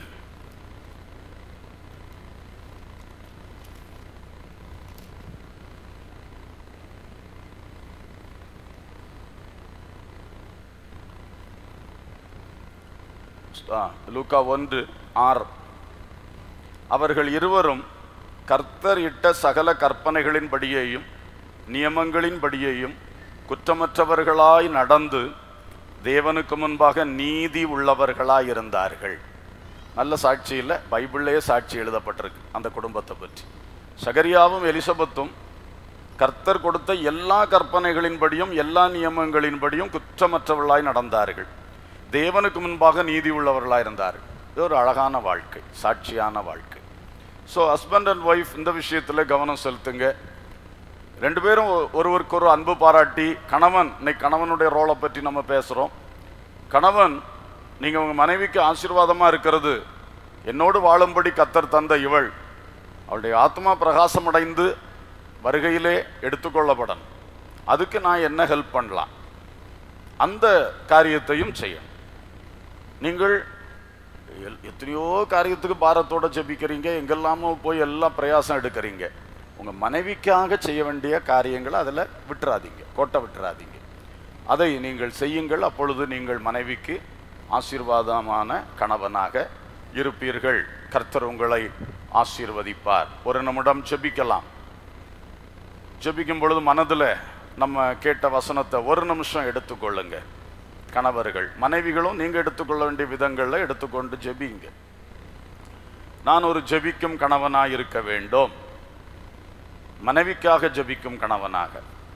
S1: ஆ, லூக்கா ஒன்று ஆறு அவர்கள் இருவரும் கர்த்தர் இட்ட சகல கற்பனைகளின்படியேயும் நியமங்களின்படியேயும் குற்றமற்றவர்களாய் நடந்து தேவனுக்கு முன்பாக நீதி உள்ளவர்களாய் இருந்தார்கள் நல்ல சாட்சி இல்லை பைபிள்லேயே சாட்சி எழுதப்பட்டிருக்கு அந்த குடும்பத்தை பற்றி சகரியாவும் எலிசபெத்தும் கர்த்தர் கொடுத்த எல்லா கற்பனைகளின்படியும் எல்லா நியமங்களின்படியும் குற்றமற்றவர்களாய் நடந்தார்கள் தேவனுக்கு முன்பாக நீதி உள்ளவர்களாய் இருந்தார்கள் இது ஒரு அழகான வாழ்க்கை சாட்சியான வாழ்க்கை ஸோ ஹஸ்பண்ட் அண்ட் ஒய்ஃப் இந்த விஷயத்தில் கவனம் செலுத்துங்க ரெண்டு பேரும் ஒ- ஒருவருக்கு ஒரு அன்பு பாராட்டி கணவன் இன்னைக்கு கணவனுடைய ரோலை பற்றி நம்ம பேசுகிறோம் கணவன் நீங்கள் உங்கள் மனைவிக்கு ஆசீர்வாதமாக இருக்கிறது என்னோடு வாழும்படி கத்தர் தந்த இவள் அவளுடைய ஆத்மா பிரகாசமடைந்து வருகையிலே எடுத்துக்கொள்ளப்படணும் அதுக்கு நான் என்ன ஹெல்ப் பண்ணலாம் அந்த காரியத்தையும் செய்யணும் நீங்கள் எல்- எத்தனையோ காரியத்துக்கு பாரத்தோட ஜெபிக்கிறீங்க எங்கெல்லாமோ போய் எல்லாம் பிரயாசம் எடுக்கிறீங்க உங்க மனைவிக்காக செய்ய வேண்டிய காரியங்களை அதில் விட்டுறாதீங்க கோட்டை விட்டுறாதீங்க அதை நீங்கள் செய்யுங்கள் அப்பொழுது நீங்கள் மனைவிக்கு ஆசீர்வாதமான கணவனாக இருப்பீர்கள் கர்த்தர் உங்களை ஆசீர்வதிப்பார் ஒரு நிமிடம் ஜெபிக்கலாம் ஜெபிக்கும் பொழுது மனதில் நம்ம கேட்ட வசனத்தை ஒரு நிமிஷம் எடுத்துக்கொள்ளுங்க கணவர்கள் மனைவிகளும் நீங்க எடுத்துக்கொள்ள வேண்டிய விதங்களில் எடுத்துக்கொண்டு ஜெபிங்க நான் ஒரு ஜெபிக்கும் கணவனாக இருக்க வேண்டும் மனைவிக்காக ஜெபிக்கும் கணவனாக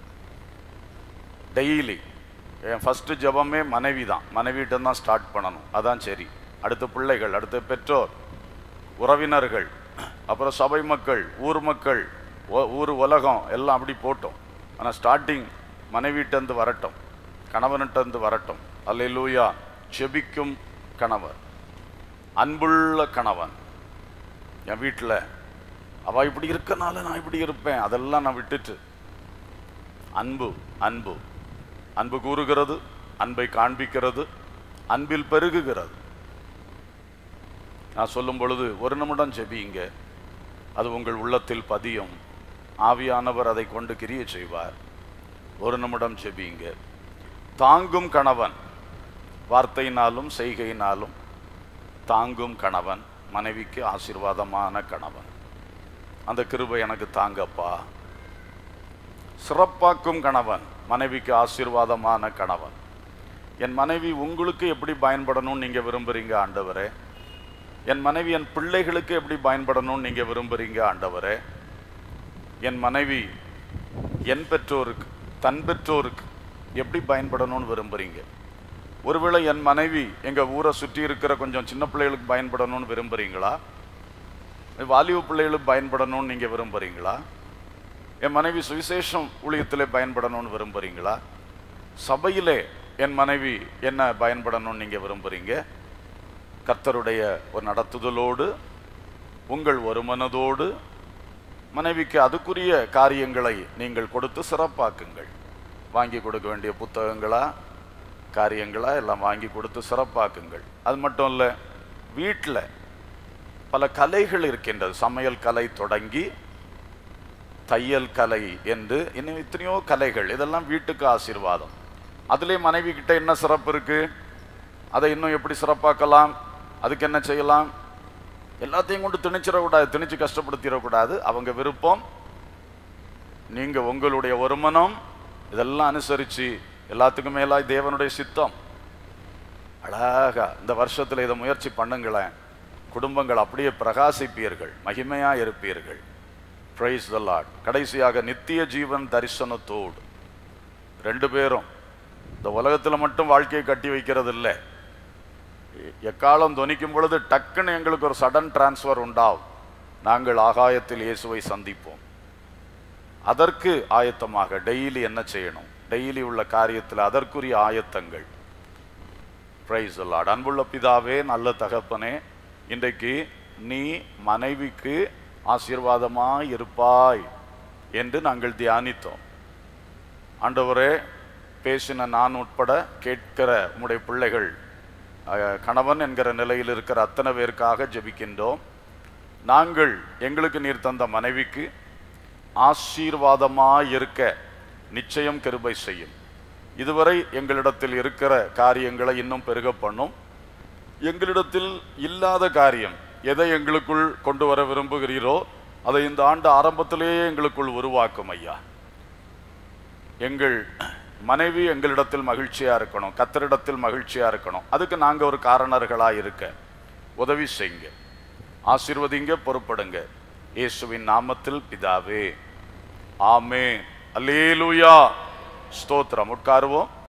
S1: டெய்லி என் ஃபஸ்ட்டு ஜெபமே மனைவி தான் மனைவிட்ட தான் ஸ்டார்ட் பண்ணணும் அதான் சரி அடுத்து பிள்ளைகள் அடுத்து பெற்றோர் உறவினர்கள் அப்புறம் சபை மக்கள் ஊர் மக்கள் ஒ- ஊர் உலகம் எல்லாம் அப்படி போட்டோம் ஆனால் ஸ்டார்டிங் மனைவிட்டந்து வரட்டும் கணவன்கிட்டந்து வரட்டும் அல்லேலூயா ஜெபிக்கும் கணவர் அன்புள்ள கணவன் என் வீட்டில் அவ இப்படி இருக்கனால நான் இப்படி இருப்பேன் அதெல்லாம் நான் விட்டுட்டு அன்பு அன்பு அன்பு கூறுகிறது அன்பை காண்பிக்கிறது அன்பில் பெருகுகிறது நான் சொல்லும் பொழுது ஒரு நிமிடம் ஜெபியுங்க அது உங்கள் உள்ளத்தில் பதியும் ஆவியானவர் அதை கொண்டு கிரிய செய்வார் ஒரு நிமிடம் ஜெபியுங்க தாங்கும் கணவன் வார்த்தையினாலும் செய்கையினாலும் தாங்கும் கணவன் மனைவிக்கு ஆசீர்வாதமான கணவன் அந்த கிருபை எனக்கு தாங்கப்பா சிறப்பாக்கும் கணவன் மனைவிக்கு ஆசீர்வாதமான கணவன் என் மனைவி உங்களுக்கு எப்படி பயன்படணும்னு நீங்க விரும்புறீங்க ஆண்டவரே என் மனைவி என் பிள்ளைகளுக்கு எப்படி பயன்படணும்னு நீங்க விரும்புறீங்க ஆண்டவரே என் மனைவி என் பெற்றோருக்கு தன் பெற்றோருக்கு எப்படி பயன்படணும்னு விரும்புறீங்க ஒருவேளை என் மனைவி எங்க ஊரை சுற்றி இருக்கிற கொஞ்சம் சின்ன பிள்ளைகளுக்கு பயன்படணும்னு விரும்புறீங்களா வாலிப பிள்ளைகளுக்கு பயன்படணும்னு நீங்க விரும்புறீங்களா என் மனைவி சுவிசேஷம் ஊழியத்திலே பயன்படணும்னு விரும்புறீங்களா சபையிலே என் மனைவி என்ன பயன்படணும்னு நீங்க விரும்புறீங்க கர்த்தருடைய ஒரு நடத்துதலோடு உங்கள் ஒரு மனதோடு மனைவிக்கு அதுக்குரிய காரியங்களை நீங்கள் கொடுத்து சிறப்பாக்குங்கள் வாங்கி கொடுக்க வேண்டிய புத்தகங்களா காரியங்களா எல்லாம் வாங்கி கொடுத்து சிறப்பாக்குங்கள் அது மட்டும் இல்லை வீட்டில் பல கலைகள் இருக்கின்றது சமையல் கலை தொடங்கி தையல் கலை என்று இன்னும் எத்தனையோ கலைகள் இதெல்லாம் வீட்டுக்கு ஆசீர்வாதம் அதிலே மனைவி கிட்ட என்ன சிறப்பு இருக்கு அதை இன்னும் எப்படி சிறப்பாக்கலாம் அதுக்கு என்ன செய்யலாம் எல்லாத்தையும் கொண்டு திணிச்சிடக்கூடாது திணிச்சு கஷ்டப்படுத்திடக்கூடாது அவங்க விருப்பம் நீங்க உங்களுடைய ஒருமனம் இதெல்லாம் அனுசரிச்சு எல்லாத்துக்கும் மேலாய் தேவனுடைய சித்தம் அழகா இந்த வருஷத்துல இதை முயற்சி பண்ணுங்களேன் குடும்பங்கள் அப்படியே பிரகாசிப்பீர்கள் மகிமையா இருப்பீர்கள் பிரைஸ் த லார்ட் கடைசியாக நித்திய ஜீவன் தரிசனத்தோடு ரெண்டு பேரும் இந்த உலகத்துல மட்டும் வாழ்க்கையை கட்டி வைக்கிறது இல்லை எக்காலம் துணிக்கும் பொழுது டக்குன்னு எங்களுக்கு ஒரு சடன் டிரான்ஸ்ஃபர் உண்டாகும் நாங்கள் ஆகாயத்தில் இயேசுவை சந்திப்போம் அதற்கு ஆயத்தமாக டெய்லி என்ன செய்யணும் டெய்லி உள்ள காரியத்தில் அதற்குரிய ஆயத்தங்கள் பிரைஸ் லார்ட் அன்புள்ள பிதாவே நல்ல தகப்பனே இன்றைக்கு நீ மனைவிக்கு ஆசீர்வாதமாய் இருப்பாய் என்று நாங்கள் தியானித்தோம் ஆண்டவரே பேசின நான் உட்பட கேட்கிற உம்முடைய பிள்ளைகள் அஹ், கணவன் என்கிற நிலையில் இருக்கிற அத்தனை பேருக்காக ஜெபிக்கின்றோம் நாங்கள் எங்களுக்கு நீர் தந்த மனைவிக்கு ஆசீர்வாதமாய் இருக்க நிச்சயம் கிருபை செய்யும் இதுவரை எங்களிடத்தில் இருக்கிற காரியங்களை இன்னும் பெருக பண்ணும் எங்களிடத்தில் இல்லாத காரியம் எதை எங்களுக்குள் கொண்டு வர விரும்புகிறீரோ அதை இந்த ஆண்டு ஆரம்பத்திலேயே எங்களுக்குள் உருவாக்கும் ஐயா எங்கள் மனைவி எங்களிடத்தில் மகிழ்ச்சியா இருக்கணும் கத்தரிடத்தில் மகிழ்ச்சியா இருக்கணும் அதுக்கு நாங்க ஒரு காரணர்களா இருக்க உதவி செய்யுங்க ஆசீர்வதிங்க பொறுப்படுங்க இயேசுவின் நாமத்தில் பிதாவே ஆமே அல்லேலூயா ஸ்தோத்திரம் உட்காருவோம்